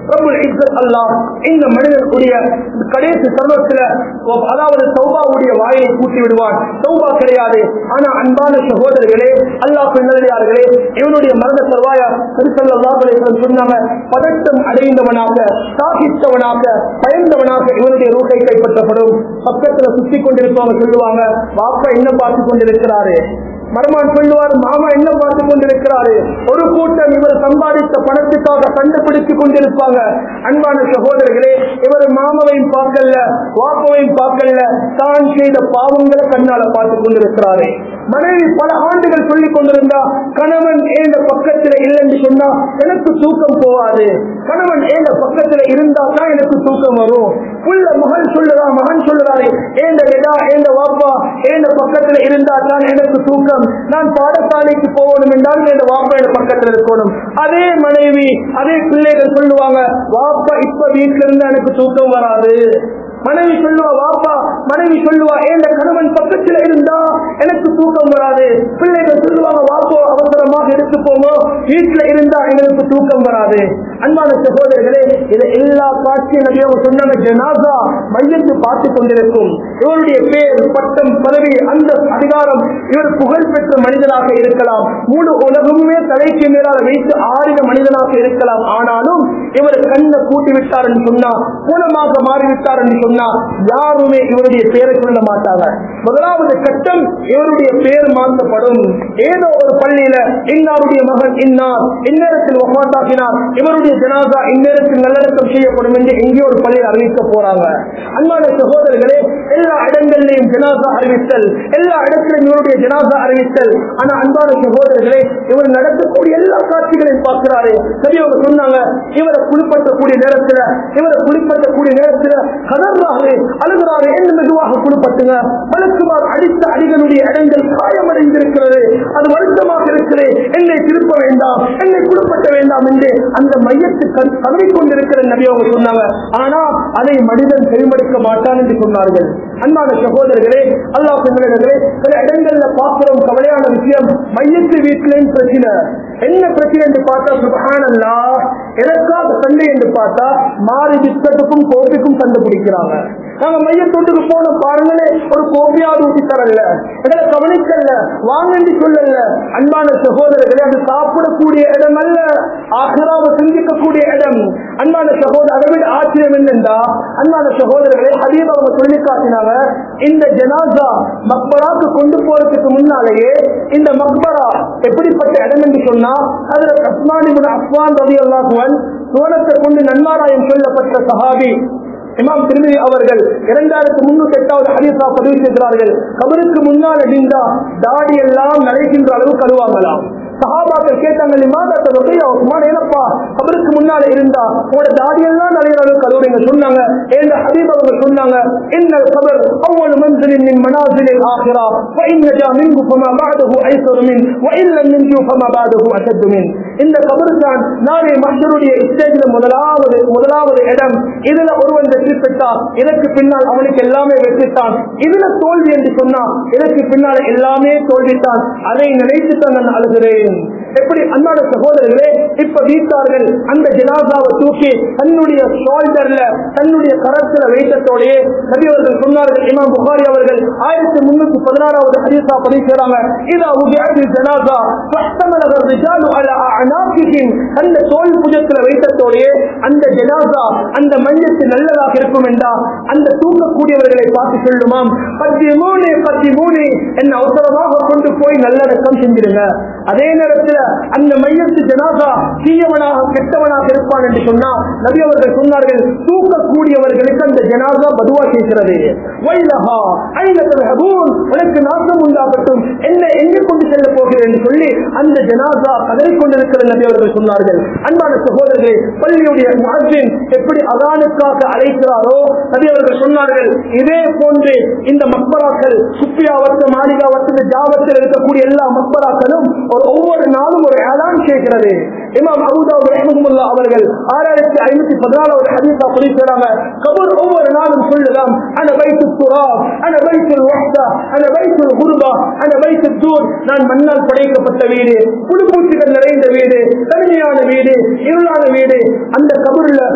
ரபுல் இஸ்ஸத் அல்லாஹ் இந்த மனிதனுடைய கடைசி சர்வத்துல அதாவது சௌபாவுடைய வாயை கூட்டி விடுவான் சௌபா கிடையாது ஆனா அன்பான சகோதரர்களே அல்லாஹ் நல்லடியார்களே இவனுடைய மரண தருவாயா சரிசல்லாஹ் சொன்னாங்க பதட்டம் அடைந்தவனாக சாகித்தவனாக பயந்தவனாக இவனுடைய ரூட்டை கைப்பற்றப்படும் பக்கத்துல சுத்தி கொண்டிருப்பவங்க சொல்லுவாங்க வாப்பா என்ன பார்த்து கொண்டிருக்கிறாரு மருமான் சொல்லுவார் மாமா என்ன பார்த்து கொண்டிருக்கிறாரு ஒரு கூட்டம் இவர் சம்பாதித்த பணத்துக்காக கண்டுபிடித்துக் கொண்டிருப்பாங்க அன்பான சகோதரர்களே இவர் மாமாவையும் பார்க்கல வாப்பாவையும் பார்க்கல தான் செய்த பாவங்களை கண்ணால பார்த்து கொண்டிருக்கிறாரு மனைவி பல ஆண்டுகள் சொல்லிக் கொண்டிருந்தா கணவன் ஏந்த பக்கத்துல இல்லைன்னு சொன்னா எனக்கு தூக்கம் போவாது கணவன் ஏந்த பக்கத்துல இருந்தா தான் எனக்கு தூக்கம் வரும் புள்ள மகன் சொல்லுறா மகன் சொல்லுறாரு ஏந்த எடா ஏந்த வாப்பா ஏந்த பக்கத்துல இருந்தா தான் எனக்கு தூக்கம் நான் பாடசாலைக்கு போகணும் என்றால் என் வாப்பா என் பக்கத்துல இருக்கணும் அதே மனைவி அதே பிள்ளைகள் சொல்லுவாங்க வாப்பா இப்ப வீட்டுல இருந்தா எனக்கு தூக்கம் வராது மனைவி சொல்லுவா வாப்பா மனைவி சொல்லுவா ஏந்த கணவன் பக்கத்துல இருந்தா எனக்கு தூக்கம் வராது பிள்ளைகள் சொல்லுவாங்க வாப்போ அவசரமாக எடுத்து போங்க வீட்டுல இருந்தா எங்களுக்கு தூக்கம் வராது அன்பான சகோதரர்களே இது எல்லா காட்சி நபியும் சொன்னாங்க ஜனாசா மையத்து பார்த்து கொண்டிருக்கும் இவருடைய பேர் பட்டம் பதவி அந்த அதிகாரம் இவர் புகழ் பெற்ற மனிதனாக இருக்கலாம் முழு உலகமுமே தலைக்கு மேலாக வைத்து ஆறின மனிதனாக இருக்கலாம் ஆனாலும் இவர் கண்ணை கூட்டி விட்டார் என்று சொன்னா மூலமாக மாறிவிட்டார் என்று சொன்னா யாருமே இவருடைய பெயரை சொல்ல மாட்டாங்க முதலாவது கட்டம் இவருடைய பெயர் மாற்றப்படும் ஏதோ ஒரு பள்ளியில இன்னாருடைய மகன் இன்னார் இந்நேரத்தில் ஒப்பாத்தாக்கினார் இவருடைய ஜனாதா இந்நேரத்தில் நல்லடக்கம் செய்யப்படும் என்று எங்கேயோ ஒரு பள்ளியில் அறிவிக்க போறாங்க அன்பான சகோதரர்களே எல்லா இடங்களிலையும் ஜனாதா அறிவித்தல் எல்லா இடத்திலும் இவருடைய ஜனாதா அறிவித்தல் ஆனா அன்பான சகோதரர்களே இவர் நடக்கக்கூடிய எல்லா காட்சிகளையும் பார்க்கிறாரு சரி அவங்க சொன்னாங்க இவரை குளிப்பற்றக்கூடிய நேரத்துல இவரை குளிப்பற்றக்கூடிய நேரத்துல கதர்றாரு அழுகிறாரு என்ன மெதுவாக குளிப்பட்டுங்க வழக்குமார் அடித்த அடிகளுடைய இடங்கள் காயமடைந்திருக்கிறது அது வருத்தமாக இருக்கிறது என்னை திருப்ப வேண்டாம் என்னை குளிப்பட்ட வேண்டாம் என்று அந்த மையத்தை கதறி கொண்டிருக்கிற நபி அவங்க சொன்னாங்க ஆனா அதை மனிதன் செவிமடுக்க மாட்டான் என்று சொன்னார்கள் அன்பான சகோதரர்களே அல்லாஹ் பெண்களே சில இடங்கள்ல பார்க்கிறோம் கவலையான விஷயம் மையத்து வீட்டிலேயும் பிரச்சனை என்ன பிரச்சனை என்று பார்த்தா சுபஹானல்லா எதற்காக சண்டை என்று பார்த்தா மாறி பிஸ்கட்டுக்கும் கோப்பிக்கும் சண்டை பிடிக்கிறாங்க நாங்க மையத்தொண்டுக்கு போன பாருங்களே ஒரு கோப்பியாவது ஊட்டி தரல எங்களை கவனிக்கல வாங்கன்னு சொல்லல அன்பான சகோதரர்களே அது சாப்பிடக்கூடிய இடம் அல்ல ஆசிராவை சிந்திக்கக்கூடிய இடம் அன்பான சகோதரர் அதை விட ஆச்சரியம் என்னென்றா அன்பான சகோதரர்களே ஹபீப் அவங்க சொல்லி காட்டினாங்க இந்த ஜனாசா மக்பராக்கு கொண்டு போறதுக்கு முன்னாலேயே இந்த மக்பரா எப்படிப்பட்ட இடம் என்று சொன்னா அதுல அஸ்மானி அஸ்வான் ரவி அல்லாஹுவன் சுவனத்தை கொண்டு நன்மாராயம் சொல்லப்பட்ட சஹாபி இமாம் திருமதி அவர்கள் இரண்டாயிரத்தி முன்னூத்தி எட்டாவது ஹதீஸா பதிவு செய்கிறார்கள் கபருக்கு முன்னால் அடிந்தா தாடி எல்லாம் நடைகின்ற அளவு கழுவாங்களாம் சஹாபாக்கள் கேட்டாங்க லிமாதா தொகையா உஸ்மான் ஏனப்பா கபருக்கு முன்னால இருந்தா உங்களோட தாடியெல்லாம் நிறைய அளவு கழுவுறீங்க சொன்னாங்க என்ற ஹபீப் அவர்கள் சொன்னாங்க இந்த கபர் அவ்வளவு மன்சிலின் மின் மனாசிலில் ஆகிறா وإن نجا منه فما بعده أيسر من وإن لم ينجو فما بعده أشد من இந்த கபர் தான் நாளை மஷருடைய ஸ்டேஜில் முதலாவது முதலாவது இடம் இதுல ஒருவன் வெற்றி பெற்றான் இதற்கு பின்னால் அவனுக்கு எல்லாமே வெற்றித்தான் இதுல தோல்வி என்று சொன்னா இதற்கு பின்னால் எல்லாமே தோல்வித்தான் அதை நினைத்துத்தான் நான் அழுகிறேன் எப்படி அன்பான சகோதரர்களே இப்ப வீட்டார்கள் அந்த ஜனாசாவை தூக்கி தன்னுடைய ஷோல்டர்ல தன்னுடைய கரத்துல வைத்தத்தோடையே நபி அவர்கள் சொன்னார்கள் இமாம் புகாரி அவர்கள் ஆயிரத்தி முன்னூத்தி பதினாறாவது ஹதீஸா பதிவு செய்றாங்க இதா உபியாதி ஜனாசா ஃபஸ்தமலகர் ரிஜாலு அலா அனாஃபிஹிம் அந்த தோல் புஜத்துல வைத்தத்தோடையே அந்த ஜனாசா அந்த மையத்து நல்லதாக இருக்கும் என்றா அந்த தூக்கக்கூடியவர்களை பார்த்து சொல்லுமாம் பத்தி மூணு பத்தி மூணு என்ன அவசரமாக கொண்டு போய் நல்லடக்கம் செஞ்சிருங்க அதே நேரத்தில் அந்த மையத்து ஜனாசா தீயவனாக கெட்டவனாக இருப்பான் என்று சொன்னா நபி அவர்கள் சொன்னார்கள் தூக்கக்கூடியவர்களுக்கு அந்த ஜனாசா பதுவா கேட்கிறது வைலஹா ஐன தذهبون உனக்கு நாசம் உண்டாகட்டும் என்ன எங்கே கொண்டு செல்ல போகிறேன் என்று சொல்லி அந்த ஜனாசா கதறிக் கொண்டிருக்கிற நபி அவர்கள் சொன்னார்கள் அன்பான சகோதரர்களே பள்ளியுடைய முஹஜின் எப்படி அதானுக்காக அழைக்கிறாரோ நபி அவர்கள் சொன்னார்கள் இதே போன்று இந்த மக்பராக்கள் சுப்பியாவத்து மாளிகாவத்து ஜாவத்தில் இருக்கக்கூடிய எல்லா மக்பராக்களும் ஒரு ஒவ்வொரு நாளும் ஒரு ஏலான் செய்கிறது இமாம் அபுதாபு ரஹ்மஹுல்லாஹ் அவர்கள் ஆறாயிரத்தி ஐநூத்தி பதினாலாவது ஹதீஸா பதிவு செய்றாங்க கபர் ஒவ்வொரு நாளும் சொல்லலாம் அன வைத்து துராப் அன வைத்து வஹ்தா அன வைத்து குருபா அன வைத்து தூர் நான் மண்ணால் படைக்கப்பட்ட வீடு புழுப்பூச்சிகள் நிறைந்த வீடு தனிமையான வீடு இருளான வீடு அந்த கபருல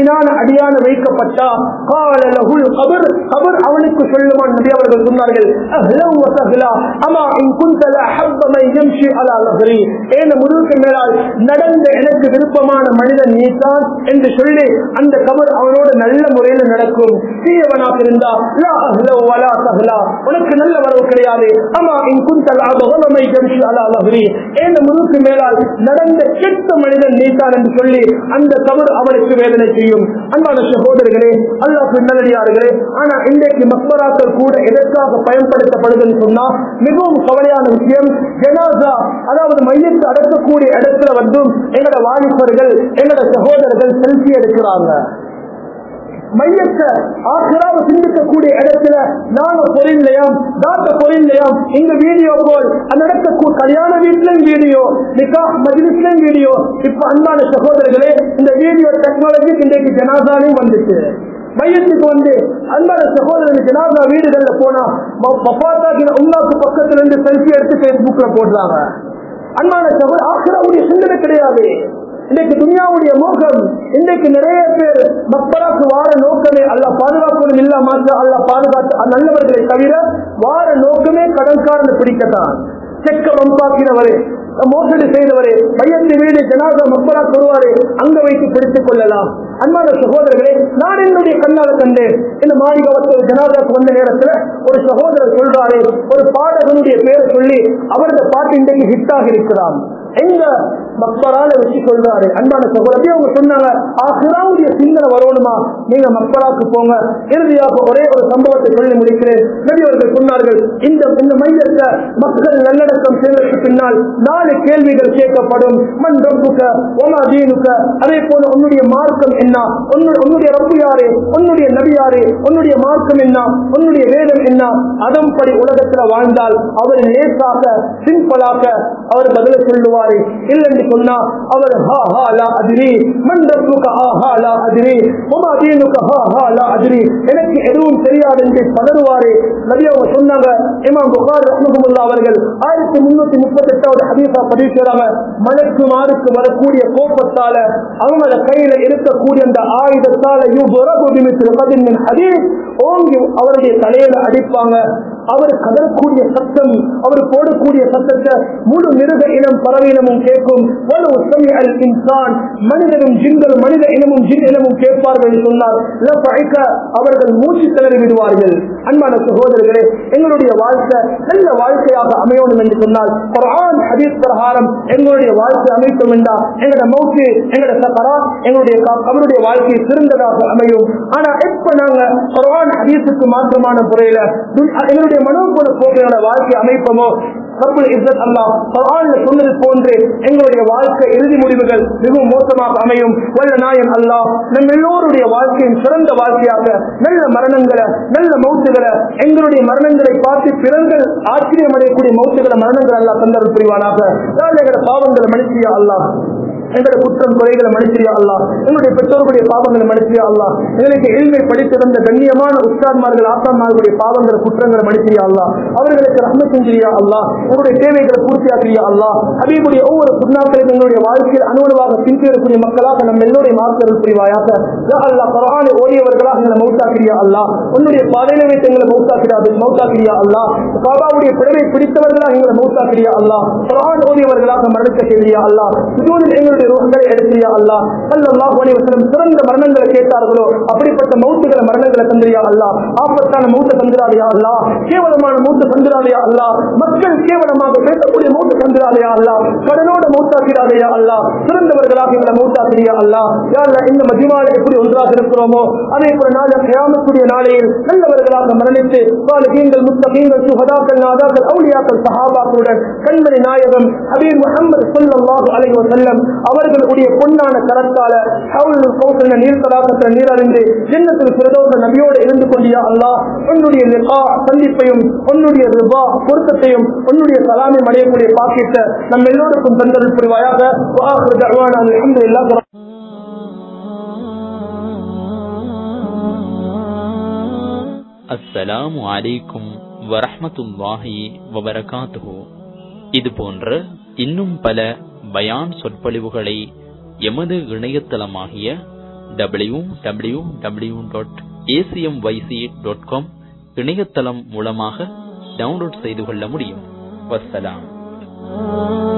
மூமினான அடியான வைக்கப்பட்டா கால லஹுல் கபர் கபர் அவனுக்கு சொல்லுமான் நபி அவர்கள் சொன்னார்கள் அஹ்லம் வ சஹ்லா அமா இன் குன்த லஹப்ப மை யம்ஷி அலா லஹ்ரி ஏன முதுகுக்கு மேலால் நடந்த எனக்கு விருப்பமான மனிதன் நீதான் என்று சொல்லி அந்த கபர் அவனோடு நல்ல முறையில் நடக்கும் தீயவனாக இருந்தா லா அஹ்ல வலா சஹ்லா உனக்கு நல்ல வரவு கிடையாது அமா இன் குன்த லஹப்ப மை யம்ஷி அலா லஹ்ரி ஏன முதுகுக்கு மேலால் நடந்த கெட்ட மனிதன் நீதான் என்று சொல்லி அந்த கபர் அவனுக்கு வேதனை செய்யும் அன்பான சகோதரர்களே அல்லாஹ் நல்லடியார்களே ஆனா இன்றைக்கு மக்பராக்கள் கூட எதற்காக பயன்படுத்தப்படுதுன்னு சொன்னா மிகவும் கவலையான விஷயம் ஜனாசா அதாவது மையத்தை அடக்கக்கூடிய இடத்துல வந்தும் எங்கட வாலிபர்கள் எங்கட சகோதரர்கள் செல்ஃபி எடுக்கிறாங்க மையத்தை ஆசிராவை சிந்திக்கக்கூடிய இடத்துல நாங்க பொறில்லையாம் தாத்த பொறில்லையாம் இங்க வீடியோ கால் நடக்க கல்யாண வீட்லயும் வீடியோ நிக்கா மஜிலிஸ்லயும் வீடியோ இப்ப அன்பான சகோதரர்களே இந்த வீடியோ டெக்னாலஜி இன்றைக்கு ஜனாதாலையும் வந்துச்சு மையத்துக்கு வந்து அன்பான சகோதரர்கள் ஜனாதா வீடுகள்ல போனா பப்பாத்தாக்கின உண்டாக்கு பக்கத்துல இருந்து செல்ஃபி எடுத்து பேஸ்புக்ல போடுறாங்க அன்பான சகோதரர் ஆசிராவுடைய சிந்தனை கிடையாது இன்னைக்கு துனியாவுடைய நோக்கம் இன்னைக்கு நிறைய பேர் மக்களாக்கு வார நோக்கமே அல்ல பாதுகாக்கணும் இல்ல மாற்ற அல்ல பாதுகாத்து நல்லவர்களை தவிர வார நோக்கமே கடன்காரனை பிடிக்கத்தான் செக்க வம்பாக்கினவரே மோசடி செய்தவரே மையத்தை வீடு ஜனாத மக்களா வருவாரே அங்க வைத்து பிடித்துக் கொள்ளலாம் அன்பான சகோதரர்களே நான் என்னுடைய கண்ணால கண்டேன் இந்த மாளிகவத்தில் ஜனாதாக்கு வந்த நேரத்துல ஒரு சகோதரர் சொல்றாரு ஒரு பாடகனுடைய பேரை சொல்லி அவரது பாட்டு இன்றைக்கு ஹிட் ஆகி இருக்கிறான் எங்க மக்களால வச்சு சொல்றாரு அன்பான சகோதரி அவங்க சொன்னாங்க ஆசிராவுடைய சிந்தனை வரணுமா நீங்க மக்களாக்கு போங்க இறுதியாக ஒரே ஒரு சம்பவத்தை சொல்லி முடிக்கிறேன் நபி அவர்கள் சொன்னார்கள் இந்த இந்த மையத்தை மக்கள் நல்லடக்கம் செய்வதற்கு பின்னால் நாலு கேள்விகள் கேட்கப்படும் மண் ரப்புக்க ஒமா தீனுக்க அதே போல உன்னுடைய மார்க்கம் என்ன உன்னுடைய ரப்பு யாரு உன்னுடைய நபி யாரு உன்னுடைய மார்க்கம் என்ன உன்னுடைய வேதம் என்ன அதன்படி உலகத்துல வாழ்ந்தால் அவர் லேசாக சிம்பிளாக அவர் பதில சொல்லுவாரு இல்லைன்னு சொன்னா அவர் ஹா ஹா லா அதிரி மண் ரப்புக்க ஹா ஹா லா அதிரி ஒமா தீனுக்க ஹா ஹா லா அதிரி எனக்கு எதுவும் தெரியாது என்று பதறுவாரு நபி அவங்க சொன்னாங்க இமாம் புகார் ரஹ்மத்துல்லா அவர்கள் ஆயிரத்தி முன்னூத்தி முப்பத்தி எட்டாவது ஹதீஸா பதிவு செய்றாங்க மலக்கு மாருக்கு வரக்கூடிய கோபத்தால அவங்கள கையில இருக்கக்கூடிய அந்த ஆயுதத்தால ஹதீஸ் ஓங்கி அவருடைய தலையில அடிப்பாங்க அவர் கதறக்கூடிய சத்தம் அவர் போடக்கூடிய சத்தத்தை முழு மிருக இனம் பறவை இனமும் கேட்கும் இன்சான் மனிதனும் ஜின்களும் மனித இனமும் ஜின் இனமும் கேட்பார்கள் என்று சொன்னார் அவர்கள் மூச்சு திணறி விடுவார்கள் அன்பான சகோதரர்களே எங்களுடைய வாழ்க்கை நல்ல வாழ்க்கையாக அமையணும் என்று சொன்னால் குர்ஆன் ஹதீஸ் பிரகாரம் எங்களுடைய வாழ்க்கை அமைத்தோம் என்றால் எங்களோட மௌத்து எங்களோட சக்கரா எங்களுடைய அவருடைய வாழ்க்கை சிறந்ததாக அமையும் ஆனா எப்ப நாங்க குர்ஆன் ஹதீஸுக்கு மாற்றமான முறையில எங்களுடைய மனோபுர போக்கையோட வாழ்க்கை அமைப்போமோ ரப்புல் இஸ்ஸத் அல்லாஹ் குர்ஆன்ல சொன்னது போன்று எங்களுடைய வாழ்க்கை இறுதி முடிவுகள் மிகவும் மோசமாக அமையும் வல்ல நாயன் அல்லாஹ் நம் எல்லோருடைய வாழ்க்கையும் சிறந்த வாழ்க்கையாக நல்ல மரணங்களை நல்ல மௌத்துகளை எங்களுடைய மரணங்களை பார்த்து பிறங்கள் ஆச்சரியம் அடையக்கூடிய மௌத்துகளை மரணங்கள் அல்லாஹ் தந்தர் புரிவானாக எங்களோட பாவங்களை மனுஷியா அல்லாஹ் எங்களுடைய குற்றம் குறைகளை மன்னிச்சிரியா அல்லா எங்களுடைய பெற்றோர்களுடைய பாவங்களை மன்னிச்சிரியா அல்லா எங்களுக்கு எளிமை படித்திருந்த கண்ணியமான உஸ்தான்மார்கள் ஆசான்மார்களுடைய பாவங்களை குற்றங்களை மன்னிச்சிரியா அல்லா அவர்களுக்கு ரஹ்ம செஞ்சிரியா அல்லா உங்களுடைய தேவைகளை பூர்த்தியாக்கிறியா அல்லா அதேபடிய ஒவ்வொரு சுண்ணாக்களையும் எங்களுடைய வாழ்க்கையில் அனுபவமாக பின்தேறக்கூடிய மக்களாக நம்ம எல்லோருடைய மாற்றங்கள் புரிவாயாக அல்லா பரவான ஓடியவர்களாக எங்களை மௌத்தாக்கிறியா அல்லா உன்னுடைய பாதையில வைத்து எங்களை மௌத்தாக்கிறாது மௌத்தாக்கிறியா அல்லா பாபாவுடைய பிறவை பிடித்தவர்களாக எங்களை மௌத்தாக்கிறியா அல்லா பரவான் ஓடியவர்களாக மரணிக்க செய்தியா அல்லா இதுவரை எங்களுடைய ரோகங்களை எடுத்தியா அல்லா சல்லல்லாஹு அலைஹி வஸல்லம் சிறந்த மரணங்களை கேட்டார்களோ அப்படிப்பட்ட மௌத்துகளை மரணங்களை தந்திரியா அல்லா ஆபத்தான மௌத்த தந்திராதையா அல்லா கேவலமான மௌத்த தந்திராதையா அல்லா மக்கள் கேவலமாக பேசக்கூடிய மௌத்த தந்திராதையா அல்லா கடனோட மௌத்தாக்கிறாதையா அல்லா சிறந்தவர்களாக எங்களை மௌத்தாக்கிறியா அல்லா யாருல இந்த மதிமால எப்படி ஒன்றாக இருக்கிறோமோ அதே போல நாள கியாமத்துடைய நாளையில் நல்லவர்களாக மரணித்து சாலிகீங்கள் முத்தகீங்கள் சுகதாக்கள் நாதாக்கள் அவுலியாக்கள் சஹாபாக்களுடன் கண்மணி நாயகம் ஹபீப் முஹம்மது ஸல்லல்லாஹு அலைஹி வஸல்லம் அவர்களுடைய பொன்னான கரத்தால ஹவுல் கௌசல்ல நீர் தடாகத்தில் நீரறிந்து ஜன்னத்தில் பிரதோஷ நபியோடு இருந்து கொண்டியா அல்லாஹ் உன்னுடைய லிகா சந்திப்பையும் உன்னுடைய ரிபா பொருத்தத்தையும் உன்னுடைய சலாமை அடையக்கூடிய பாக்கியத்தை நம்ம எல்லோருக்கும் தந்தல் புரிவாயாக வாஹிரு தஅவானா அல்ஹம்துலில்லாஹ் அஸ்ஸலாமு அலைக்கும் வரஹ்மத்துல்லாஹி வபரகாத்துஹு இது போன்ற இன்னும் பல பயான் சொற்பொழிவுகளை எமது இணையதளமாகிய W W W dot ACM YC dot com இணையதளம் மூலமாக டவுன்லோட் செய்து கொள்ள முடியும் வஸ்ஸலாம்